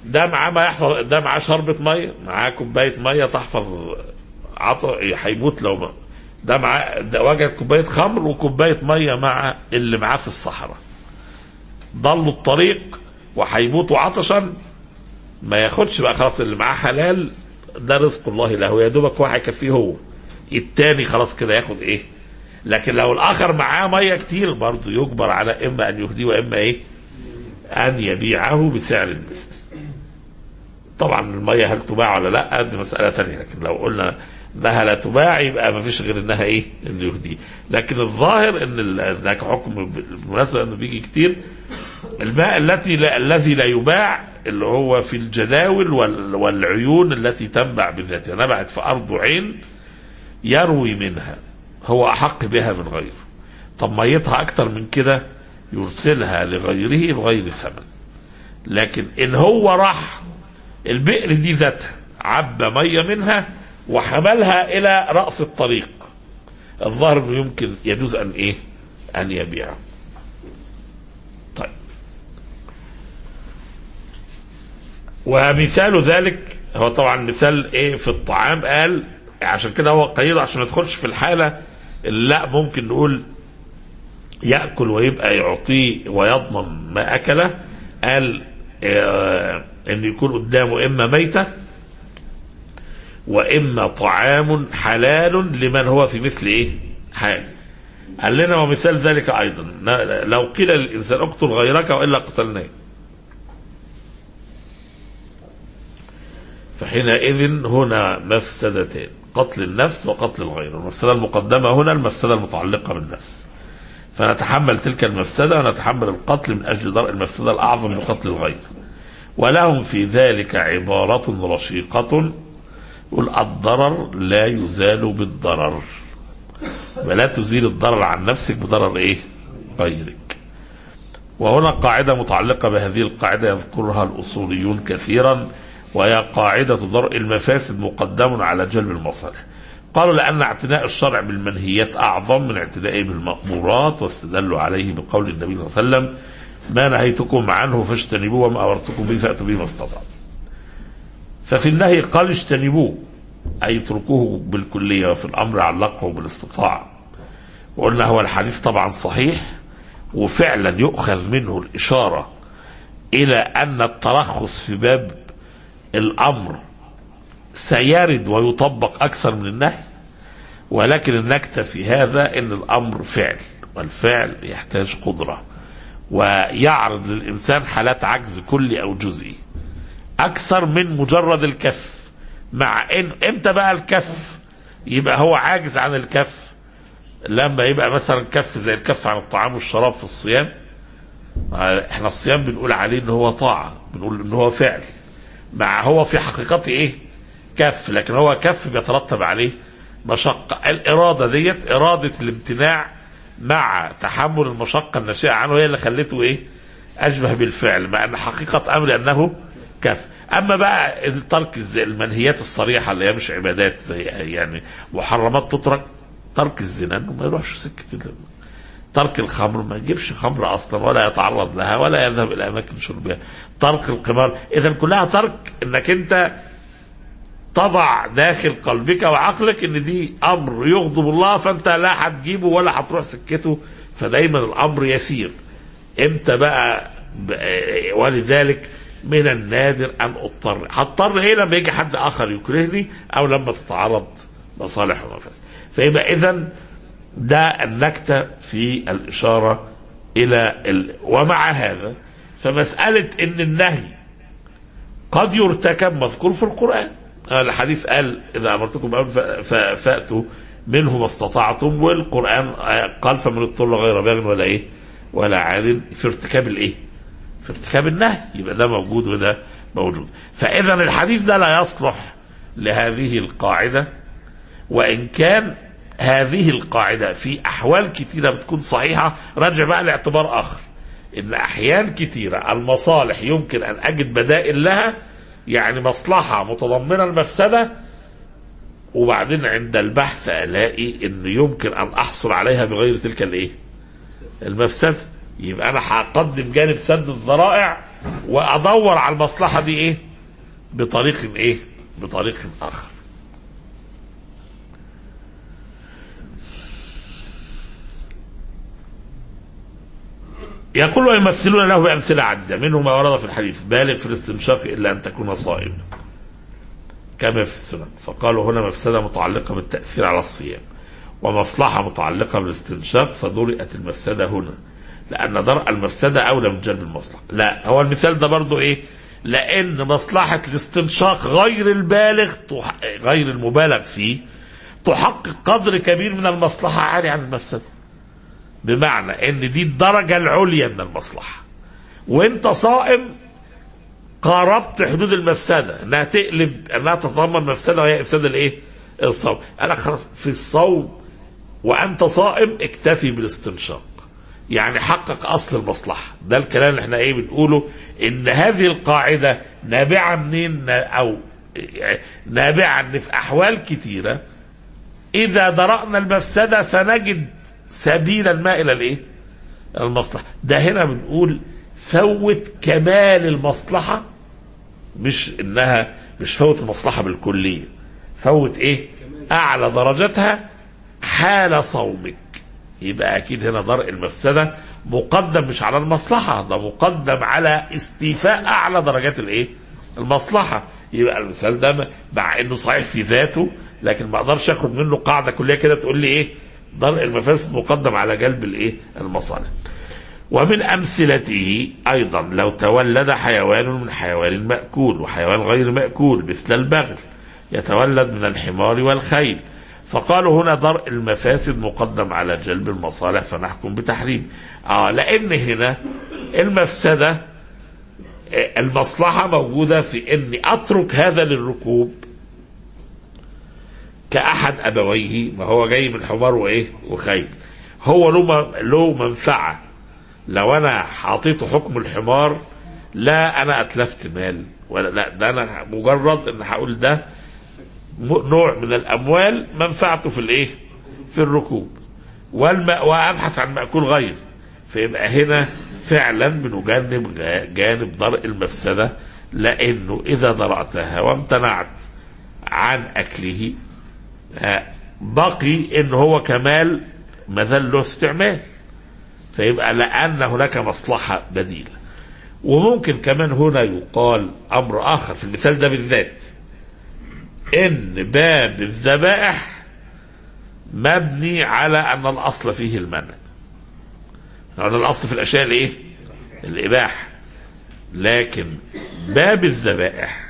ده معاه ما يحفظ ده معاه شربة مية معاه كوباية مية تحفظ عط هيموت لو ما ده معاه ده وجد كوباية خمر وكوباية مية مع اللي معاه في الصحراء ضلوا الطريق وهيموتوا عطشا ما ياخدش بقى خلاص اللي معاه حلال ده رزق الله له يا دوبك هو هيكفيه هو التاني خلاص كده ياخد ايه لكن لو الاخر معاه ميه كتير برضه يجبر على اما ان يهديه واما ايه ان يبيعه بسعر المثل طبعا الميه هل تباع ولا لا دي مساله ثانيه لكن لو قلنا انها لا تباع يبقى ما فيش غير انها ايه اللي يهديه لكن الظاهر ان ال- ذاك حكم بالمناسبه انه بيجي كتير الماء التي لا الذي لا يباع اللي هو في الجداول وال- والعيون التي تنبع بذاتها نبعت في ارض عين يروي منها هو احق بها من غيره طب ميتها اكتر من كده يرسلها لغيره بغير ثمن لكن ان هو راح البئر دي ذاتها عبى ميه منها وحملها الى راس الطريق الظاهر انه يمكن يجوز ان ايه ان يبيعه طيب ومثال ذلك هو طبعا مثال ايه في الطعام قال عشان كده هو قيد عشان ما يدخلش في الحاله اللي لا ممكن نقول ياكل ويبقى يعطيه ويضمن ما اكله قال آه ان يكون قدامه اما ميته واما طعام حلال لمن هو في مثل ايه حال قال لنا ومثال ذلك ايضا ن- لو قيل للانسان اقتل غيرك والا قتلناه فحينئذ هنا مفسدتان قتل النفس وقتل الغير المفسدة المقدمة هنا المفسدة المتعلقة بالنفس فنتحمل تلك المفسدة ونتحمل القتل من أجل درء المفسدة الأعظم من قتل الغير ولهم في ذلك عبارة رشيقة يقول الضرر لا يزال بالضرر ولا تزيل الضرر عن نفسك بضرر ايه غيرك وهنا قاعدة متعلقة بهذه القاعدة يذكرها الأصوليون كثيرا وهي قاعدة درء المفاسد مقدم على جلب المصالح قالوا لأن اعتناء الشرع بالمنهيات أعظم من اعتنائه بالمأمورات واستدلوا عليه بقول النبي صلى الله عليه وسلم ما نهيتكم عنه فاجتنبوه وما أمرتكم به فأتوا به ما استطعتم ففي النهي قال اجتنبوه أي اتركوه بالكلية وفي الأمر علقه بالاستطاعة وقلنا هو الحديث طبعا صحيح وفعلا يؤخذ منه الإشارة إلى أن الترخص في باب الأمر سيرد ويطبق أكثر من النهي ولكن النكتة في هذا أن الأمر فعل والفعل يحتاج قدرة ويعرض للإنسان حالات عجز كلي أو جزئي أكثر من مجرد الكف مع إن إمتى بقى الكف يبقى هو عاجز عن الكف لما يبقى مثلا كف زي الكف عن الطعام والشراب في الصيام احنا الصيام بنقول عليه ان هو طاعة بنقول ان هو فعل مع هو في حقيقته ايه كف لكن هو كف بيترتب عليه مشقة الإرادة ديت إرادة الامتناع مع تحمل المشقة الناشئة عنه هي اللي خلته ايه أشبه بالفعل مع أن حقيقة أمر أنه كف أما بقى ترك الز- المنهيات الصريحة اللي هي مش عبادات زي يعني محرمات تترك ترك الزنا انه ما يروحش سكة ال- ترك الخمر ما يجيبش خمر اصلا ولا يتعرض لها ولا يذهب الى اماكن شربها ترك القمار اذا كلها ترك انك انت تضع داخل قلبك وعقلك ان دي امر يغضب الله فانت لا هتجيبه ولا هتروح سكته فدايما الامر يسير امتى بقى ب- ولذلك من النادر ان اضطر هضطر ايه لما يجي حد اخر يكرهني او لما تتعرض مصالح ومفاسد فيبقى اذا ده النكتة في الإشارة إلى ال... ومع هذا فمسألة إن النهي قد يرتكب مذكور في القرآن آه، الحديث قال إذا أمرتكم بأمر ف... ف... فأتوا منه ما استطعتم والقرآن آه، قال فمن اضطر غير باغ ولا إيه ولا عاد في ارتكاب الإيه في ارتكاب النهي يبقى ده موجود وده موجود فإذا الحديث ده لا يصلح لهذه القاعدة وإن كان هذه القاعدة في أحوال كثيرة بتكون صحيحة راجع بقى لاعتبار آخر إن أحيان كثيرة المصالح يمكن أن أجد بدائل لها يعني مصلحة متضمنة المفسدة وبعدين عند البحث ألاقي إن يمكن أن أحصل عليها بغير تلك الإيه؟ المفسدة يبقى أنا هقدم جانب سد الذرائع وادور على المصلحه دي ايه بطريق ايه بطريق اخر يقول ويمثلون له بأمثلة عدة منه ما ورد في الحديث بالغ في الاستنشاق إلا أن تكون صائما كما في السنن فقالوا هنا مفسدة متعلقة بالتأثير على الصيام ومصلحة متعلقة بالاستنشاق فضرئت المفسدة هنا لأن درء المفسدة أولى من جلب المصلحة لا هو المثال ده برضو إيه لأن مصلحة الاستنشاق غير البالغ تح... غير المبالغ فيه تحقق قدر كبير من المصلحة عالي عن المفسدة بمعنى ان دي الدرجة العليا من المصلحة وانت صائم قاربت حدود المفسدة انها تقلب انها تتضمن مفسدة وهي افساد الايه الصوم انا خلاص في الصوم وانت صائم اكتفي بالاستنشاق يعني حقق اصل المصلحة ده الكلام اللي احنا ايه بنقوله ان هذه القاعدة نابعة منين او نابعة ان في احوال كتيرة اذا درأنا المفسدة سنجد سبيلا ما الى الايه المصلحة ده هنا بنقول فوت كمال المصلحة مش انها مش فوت المصلحة بالكلية فوت ايه اعلى درجتها حال صومك يبقى اكيد هنا درء المفسدة مقدم مش على المصلحة ده مقدم على استيفاء اعلى درجات الايه المصلحة يبقى المثال ده مع انه صحيح في ذاته لكن ما اقدرش اخد منه قاعدة كلية كده تقول لي ايه درء المفاسد مقدم على جلب الايه المصالح ومن امثلته ايضا لو تولد حيوان من حيوان ماكول وحيوان غير ماكول مثل البغل يتولد من الحمار والخيل فقالوا هنا درء المفاسد مقدم على جلب المصالح فنحكم بتحريم اه لان هنا المفسده المصلحه موجوده في اني اترك هذا للركوب كأحد أبويه ما هو جاي من حمار وإيه وخيل هو له له منفعة لو أنا حاطيته حكم الحمار لا أنا أتلفت مال ولا لا ده أنا مجرد إن هقول ده نوع من الأموال منفعته في الإيه؟ في الركوب والم... وأبحث عن مأكول غير فيبقى هنا فعلا بنجنب جانب درء المفسدة لأنه إذا درأتها وامتنعت عن أكله بقي ان هو كمال مثل له استعمال فيبقى لان هناك مصلحه بديله وممكن كمان هنا يقال امر اخر في المثال ده بالذات ان باب الذبائح مبني على ان الاصل فيه المنع لان الاصل في الاشياء الايه الاباحه لكن باب الذبائح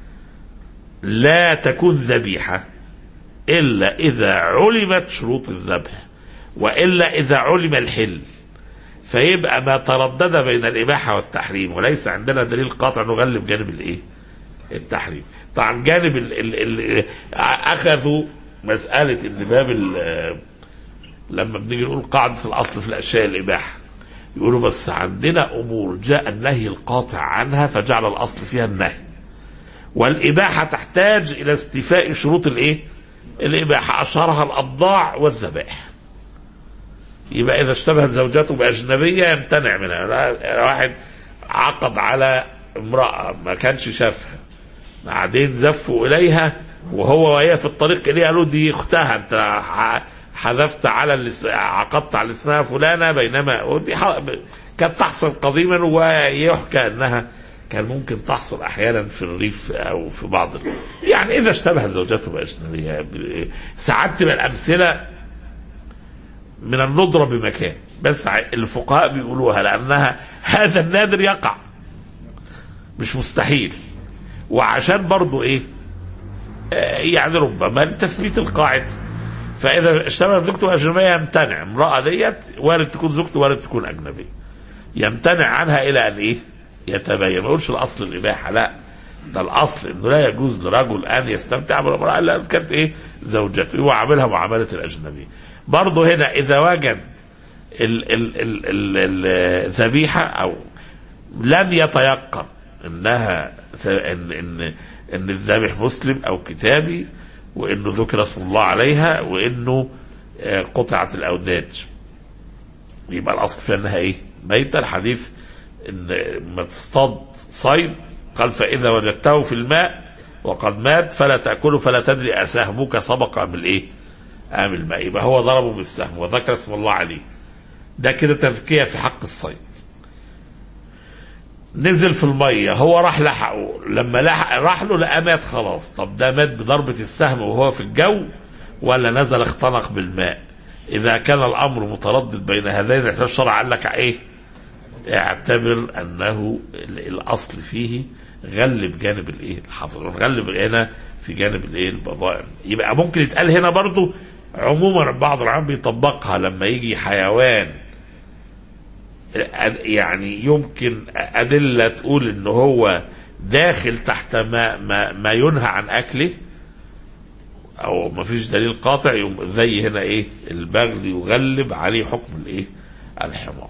لا تكون ذبيحه إلا إذا علمت شروط الذبح وإلا إذا علم الحل فيبقى ما تردد بين الإباحة والتحريم وليس عندنا دليل قاطع نغلب جانب الإيه؟ التحريم طبعا جانب ال ال ال أخذوا مسألة إن باب لما بنيجي نقول قاعدة الأصل في الأشياء الإباحة يقولوا بس عندنا أمور جاء النهي القاطع عنها فجعل الأصل فيها النهي والإباحة تحتاج إلى استيفاء شروط الإيه؟ الإباحة أشهرها الأبضاع والذبائح يبقى إذا اشتبهت زوجته بأجنبية يمتنع منها واحد عقد على امرأة ما كانش شافها بعدين زفوا إليها وهو وهي في الطريق إليها قالوا دي أختها أنت حذفت على اللي عقدت على اسمها فلانة بينما ودي كانت تحصل قديما ويحكى أنها كان ممكن تحصل احيانا في الريف او في بعض يعني اذا اشتبهت زوجته باجنبيه ساعات تبقى الامثله من الندره بمكان بس الفقهاء بيقولوها لانها هذا النادر يقع مش مستحيل وعشان برضو ايه يعني ربما لتثبيت القاعده فاذا اشتبهت زوجته باجنبيه يمتنع امراه ديت وارد تكون زوجته وارد تكون اجنبيه يمتنع عنها الى ان ايه يتبين ما يقولش الاصل الاباحه لا ده الاصل انه لا يجوز لرجل ان يستمتع بالامراه الا كانت ايه زوجته هو عاملها معامله الاجنبي برضه هنا اذا وجد الذبيحه او لم يتيقن انها ان ان ان الذابح مسلم او كتابي وانه ذكر اسم الله عليها وانه قطعت الاوداج يبقى الاصل فيها انها ايه؟ ميته الحديث ان ما تصطاد صيد قال فاذا وجدته في الماء وقد مات فلا تاكله فلا تدري اسهمك سبق ام الايه؟ ام الماء يبقى هو ضربه بالسهم وذكر اسم الله عليه ده كده تزكيه في حق الصيد نزل في الميه هو راح لحقه لما لحق راح له لقى مات خلاص طب ده مات بضربه السهم وهو في الجو ولا نزل اختنق بالماء اذا كان الامر متردد بين هذين الاحتمال الشرع قال لك ايه اعتبر انه ال- الاصل فيه غلب جانب الايه الحظر غلب هنا في جانب الايه البضائع يبقى ممكن يتقال هنا برضو عموما بعض العلماء بيطبقها لما يجي حيوان أد- يعني يمكن أدلة تقول إن هو داخل تحت ما ما, ما ينهى عن أكله أو ما فيش دليل قاطع يوم زي هنا إيه البغل يغلب عليه حكم الإيه الحمار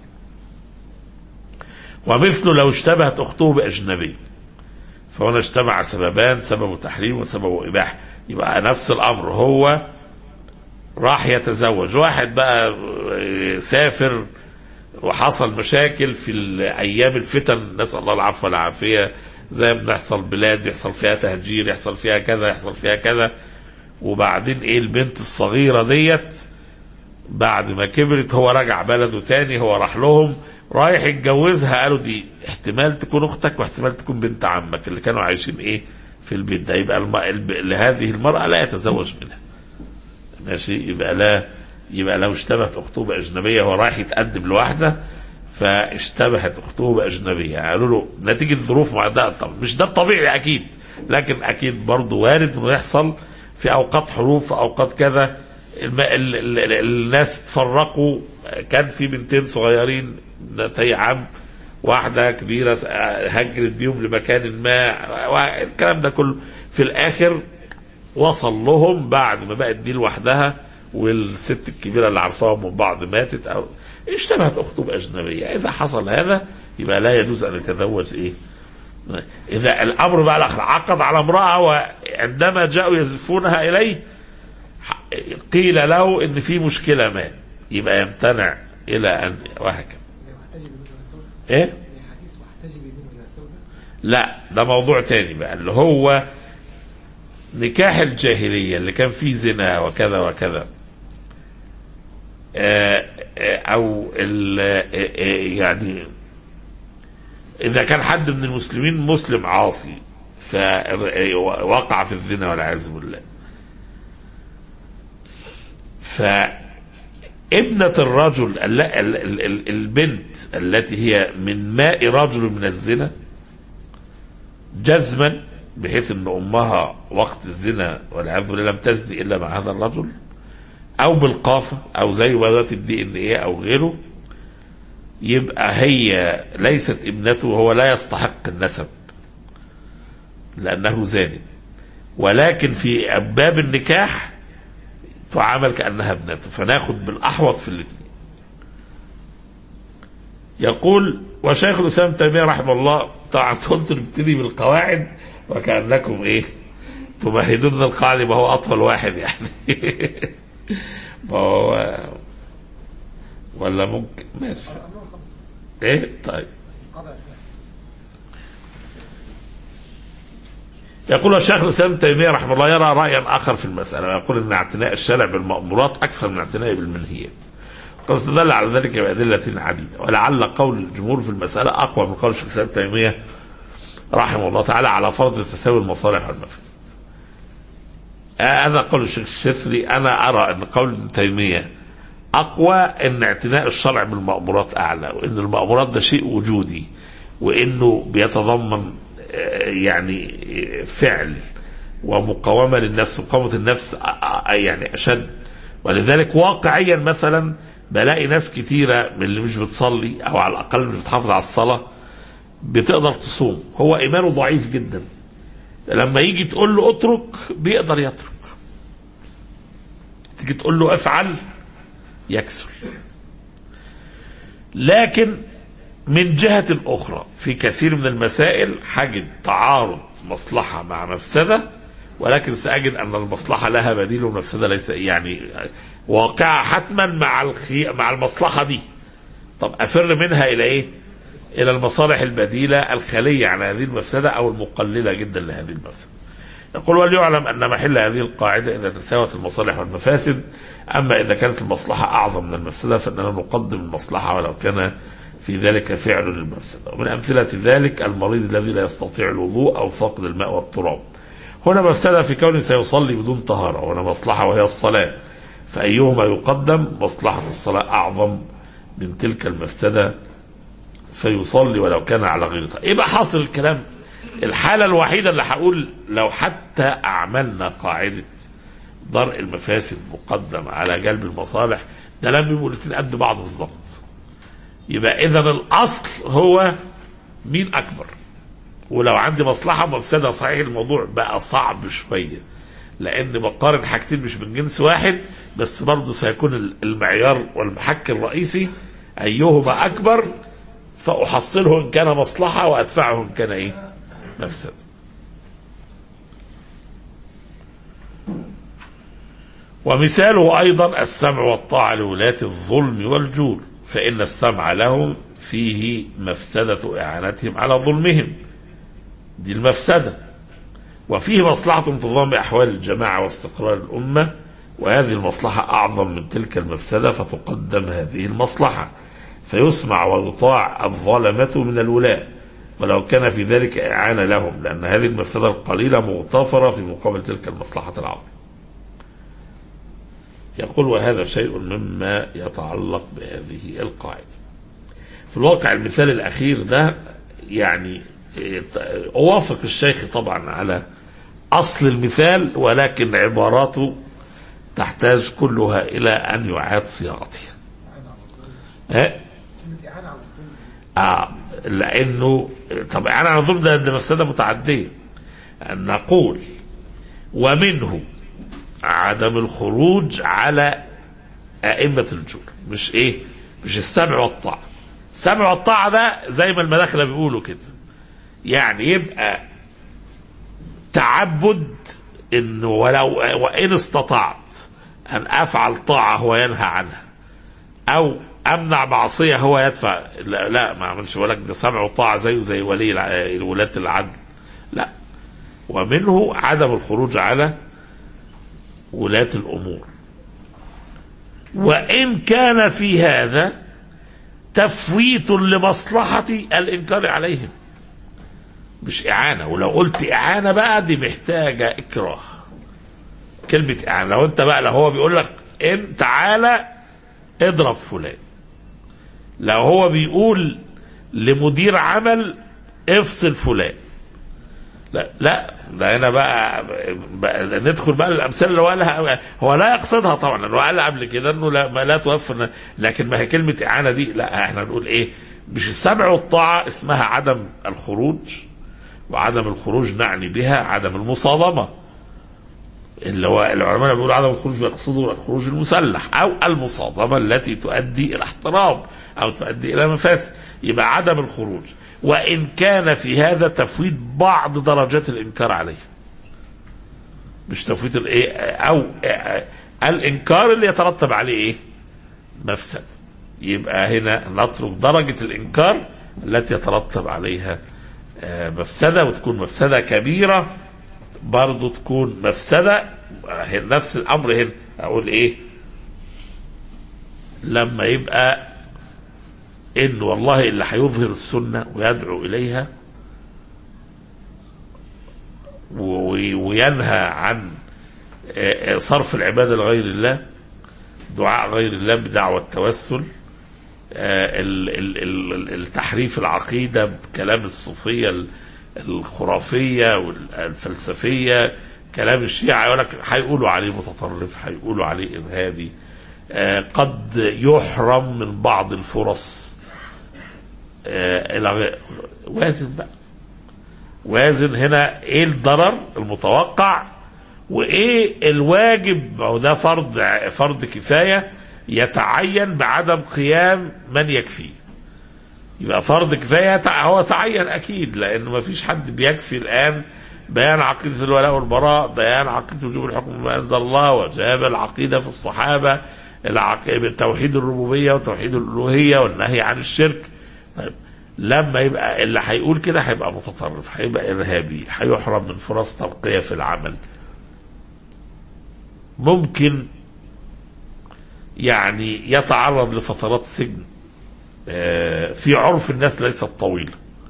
ومثله لو اشتبهت أخته بأجنبي فهنا اجتمع سببان سبب تحريم وسبب إباحة يبقى نفس الأمر هو راح يتزوج واحد بقى آه، سافر وحصل مشاكل في ايام الفتن نسال الله العفو والعافيه زي ما بنحصل بلاد يحصل فيها تهجير يحصل فيها كذا يحصل فيها كذا وبعدين ايه البنت الصغيره ديت بعد ما كبرت هو رجع بلده تاني هو راح لهم رايح يتجوزها قالوا دي احتمال تكون اختك واحتمال تكون بنت عمك اللي كانوا عايشين ايه في البيت ده يبقى الم... الب... لهذه المراه لا يتزوج منها ماشي يبقى لا يبقى لو اشتبهت اخته باجنبيه هو رايح يتقدم لواحده فاشتبهت اخته باجنبيه قالوا له نتيجه ظروف معينه طب مش ده الطبيعي اكيد لكن اكيد برضه وارد انه يحصل في اوقات حروب في اوقات كذا الم... ال... ال... ال... الناس تفرقوا كان في بنتين صغيرين بنتي عم واحده كبيره هجرت بيهم لمكان ما الكلام ده كله في الاخر وصل لهم بعد ما بقت دي لوحدها والست الكبيره اللي عارفاهم من بعض ماتت او اشتبهت اخته باجنبيه اذا حصل هذا يبقى لا يجوز ان يتزوج ايه اذا الامر بقى الاخر عقد على امراه وعندما جاءوا يزفونها اليه قيل له ان في مشكله ما يبقى يمتنع الى ان وهكذا ايه لا ده موضوع تاني بقى اللي هو نكاح الجاهلية اللي كان فيه زنا وكذا وكذا آه، آه، أو ال- آه، آه، يعني إذا كان حد من المسلمين مسلم عاصي فوقع في الزنا والعياذ بالله فابنة الرجل ال- ال- ال- ال- البنت التي هي من ماء رجل من الزنا جزما بحيث ان امها وقت الزنا والعياذ بالله لم تزني الا مع هذا الرجل او بالقافه او زي ولاده الدي ان ايه او غيره يبقى هي ليست ابنته وهو لا يستحق النسب لانه زاني ولكن في ابواب النكاح تعامل كانها ابنته فناخد بالاحوط في الاثنين يقول وشيخ الاسلام ابن تيميه رحمه الله طبعا كنت نبتدي بالقواعد وكانكم ايه تمهدون القاعده ما هو اطول واحد يعني ما هو ولا ممكن ماشي ايه طيب يقول الشيخ الاسلام ابن تيميه رحمه الله يرى رايا اخر في المساله ويقول ان اعتناء الشارع بالمامورات اكثر من اعتنائه بالمنهيات قد استدل على ذلك بأدلة عديدة ولعل قول الجمهور في المسألة أقوى من قول الشيخ الإسلام ابن تيمية رحمه الله تعالى على فرض تساوي المصالح والمفاسد. هذا قول الشيخ الشفري أنا أرى أن قول ابن تيمية أقوى أن اعتناء الشرع بالمأمورات أعلى وأن المأمورات ده شيء وجودي وأنه بيتضمن آه، يعني آه، فعل ومقاومة للنفس مقاومة النفس آه، آه، يعني أشد ولذلك واقعيا مثلا بلاقي ناس كتيرة من اللي مش بتصلي أو على الأقل مش بتحافظ على الصلاة بتقدر تصوم هو إيمانه ضعيف جدا لما يجي تقول له اترك بيقدر يترك تيجي تقول له افعل يكسل لكن من جهة أخرى في كثير من المسائل حجد تعارض مصلحة مع مفسدة ولكن سأجد أن المصلحة لها بديل والمفسدة ليس يعني واقعة حتما مع الخي... مع المصلحة دي طب أفر منها إلى إيه؟ الى المصالح البديله الخاليه عن هذه المفسده او المقلله جدا لهذه المفسده. يقول وليعلم ان محل هذه القاعده اذا تساوت المصالح والمفاسد اما اذا كانت المصلحه اعظم من المفسده فاننا نقدم المصلحه ولو كان في ذلك فعل للمفسده ومن امثله ذلك المريض الذي لا يستطيع الوضوء او فقد الماء والتراب. هنا مفسده في كونه سيصلي بدون طهاره وهنا مصلحه وهي الصلاه فايهما يقدم مصلحه الصلاه اعظم من تلك المفسده فيصلي ولو كان على غير طهارة. يبقى حاصل الكلام الحالة الوحيدة اللي هقول لو حتى أعملنا قاعدة درء المفاسد مقدم على جلب المصالح ده لم يبقوا الاتنين قد بعض بالظبط يبقى إذا الأصل هو مين أكبر ولو عندي مصلحة مفسدة صحيح الموضوع بقى صعب شوية لأن بقارن حاجتين مش من جنس واحد بس برضه سيكون المعيار والمحك الرئيسي أيهما أكبر فأحصله إن كان مصلحة وأدفعه إن كان إيه مفسد ومثاله أيضا السمع والطاعة لولاة الظلم والجور فإن السمع لهم فيه مفسدة إعانتهم على ظلمهم دي المفسدة وفيه مصلحة انتظام أحوال الجماعة واستقرار الأمة وهذه المصلحة أعظم من تلك المفسدة فتقدم هذه المصلحة فيسمع ويطاع الظلمة من الولاة ولو كان في ذلك إعانة لهم لأن هذه المفسدة القليلة مغتفرة في مقابل تلك المصلحة العظيمة يقول وهذا شيء مما يتعلق بهذه القاعدة في الواقع المثال الأخير ده يعني أوافق الشيخ طبعا على أصل المثال ولكن عباراته تحتاج كلها إلى أن يعاد صياغتها ها؟ آه لأنه طب إعانة على الظلم ده, ده مفسدة متعدية أن نقول ومنه عدم الخروج على أئمة الجور مش إيه مش السمع والطاعة السمع والطاعة ده زي ما المداخلة بيقولوا كده يعني يبقى تعبد انه ولو وان استطعت ان افعل طاعه هو ينهى عنها او امنع معصيه هو يدفع لا, لا ما اعملش لك ده سمع وطاعه زيه زي ولي الع- ولاة العدل لا ومنه عدم الخروج على ولاة الامور وان كان في هذا تفويت لمصلحه الانكار عليهم مش إعانة ولو قلت إعانة بقى دي محتاجة إكراه كلمة إعانة لو أنت بقى لو هو بيقول لك إن تعالى اضرب فلان لو هو بيقول لمدير عمل افصل فلان لا لا ده هنا بقى, بقى ندخل بقى الامثله اللي هو قالها هو لا يقصدها طبعا لانه قال قبل كده انه لا ما لا توفر لكن ما هي كلمه اعانه دي لا احنا نقول ايه مش السمع والطاعه اسمها عدم الخروج وعدم الخروج نعني بها عدم المصادمه اللي هو العلماء بيقولوا عدم الخروج بيقصدوا الخروج المسلح او المصادمه التي تؤدي الى احترام او تؤدي الى مفاسد يبقى عدم الخروج وان كان في هذا تفويت بعض درجات الانكار عليه مش تفويت الايه او الانكار اللي يترتب عليه ايه مفسد يبقى هنا نترك درجه الانكار التي يترتب عليها آه، مفسده وتكون مفسده كبيره برضه تكون مفسده آه، نفس الامر هنا اقول ايه لما يبقى ان والله اللي هيظهر السنه ويدعو اليها و- وينهى عن آه، آه، صرف العباده لغير الله دعاء غير الله بدعوى التوسل آه، ال- ال- ال- التحريف العقيده بكلام الصوفيه ال- الخرافيه والفلسفيه كلام الشيعه يقول لك هيقولوا عليه متطرف هيقولوا عليه ارهابي آه، قد يحرم من بعض الفرص آه، الى غير- وازن بقى وازن هنا ايه الضرر المتوقع وايه الواجب ما هو ده فرض فرض كفايه يتعين بعدم قيام من يكفيه يبقى فرض كفايه تع- هو تعين اكيد لان ما فيش حد بيكفي الان بيان عقيده الولاء والبراء بيان عقيده وجوب الحكم بما انزل الله وجاب العقيده في الصحابه العق- توحيد الربوبيه وتوحيد الالوهيه والنهي عن الشرك طيب لما يبقى اللي هيقول كده هيبقى متطرف هيبقى ارهابي هيحرم من فرص ترقيه في العمل ممكن يعني يتعرض لفترات سجن آه، في عرف الناس ليست طويله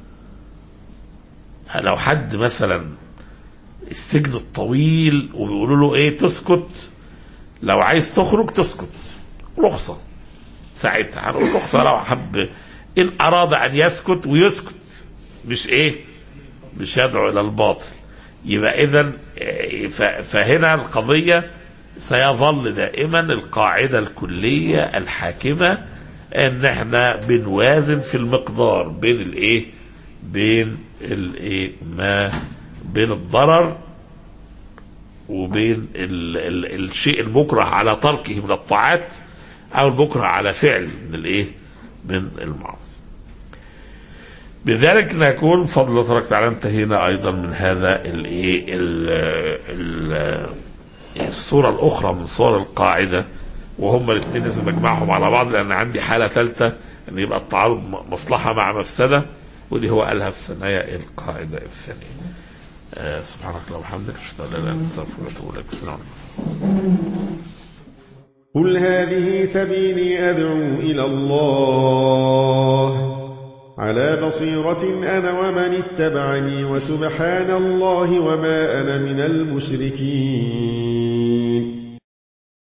لو حد مثلا السجن الطويل وبيقولوا له ايه تسكت لو عايز تخرج تسكت رخصه ساعتها هنقول رخصه لو حب ان اراد ان يسكت ويسكت مش ايه مش يدعو الى الباطل يبقى اذا فهنا القضيه سيظل دائما القاعده الكليه الحاكمه ان احنا بنوازن في المقدار بين الايه بين الايه ما بين الضرر وبين ال ال الشيء المكره على تركه من الطاعات او المكره على فعل من الايه من المعاصي بذلك نكون فضل الله تبارك وتعالى انتهينا ايضا من هذا الايه ال- ال- الصوره الاخرى من صور القاعده وهما الاثنين لازم اجمعهم على بعض لان عندي حاله ثالثه ان يبقى التعارض م- مصلحه مع مفسده ودي هو قالها في ثنايا القاعده الثانيه. آه سبحانك اللهم وبحمدك اشهد ان لا اله الا انت استغفرك واتوب اليك السلام عليكم. قل هذه سبيلي أدعو إلى الله على بصيرة أنا ومن اتبعني وسبحان الله وما أنا من المشركين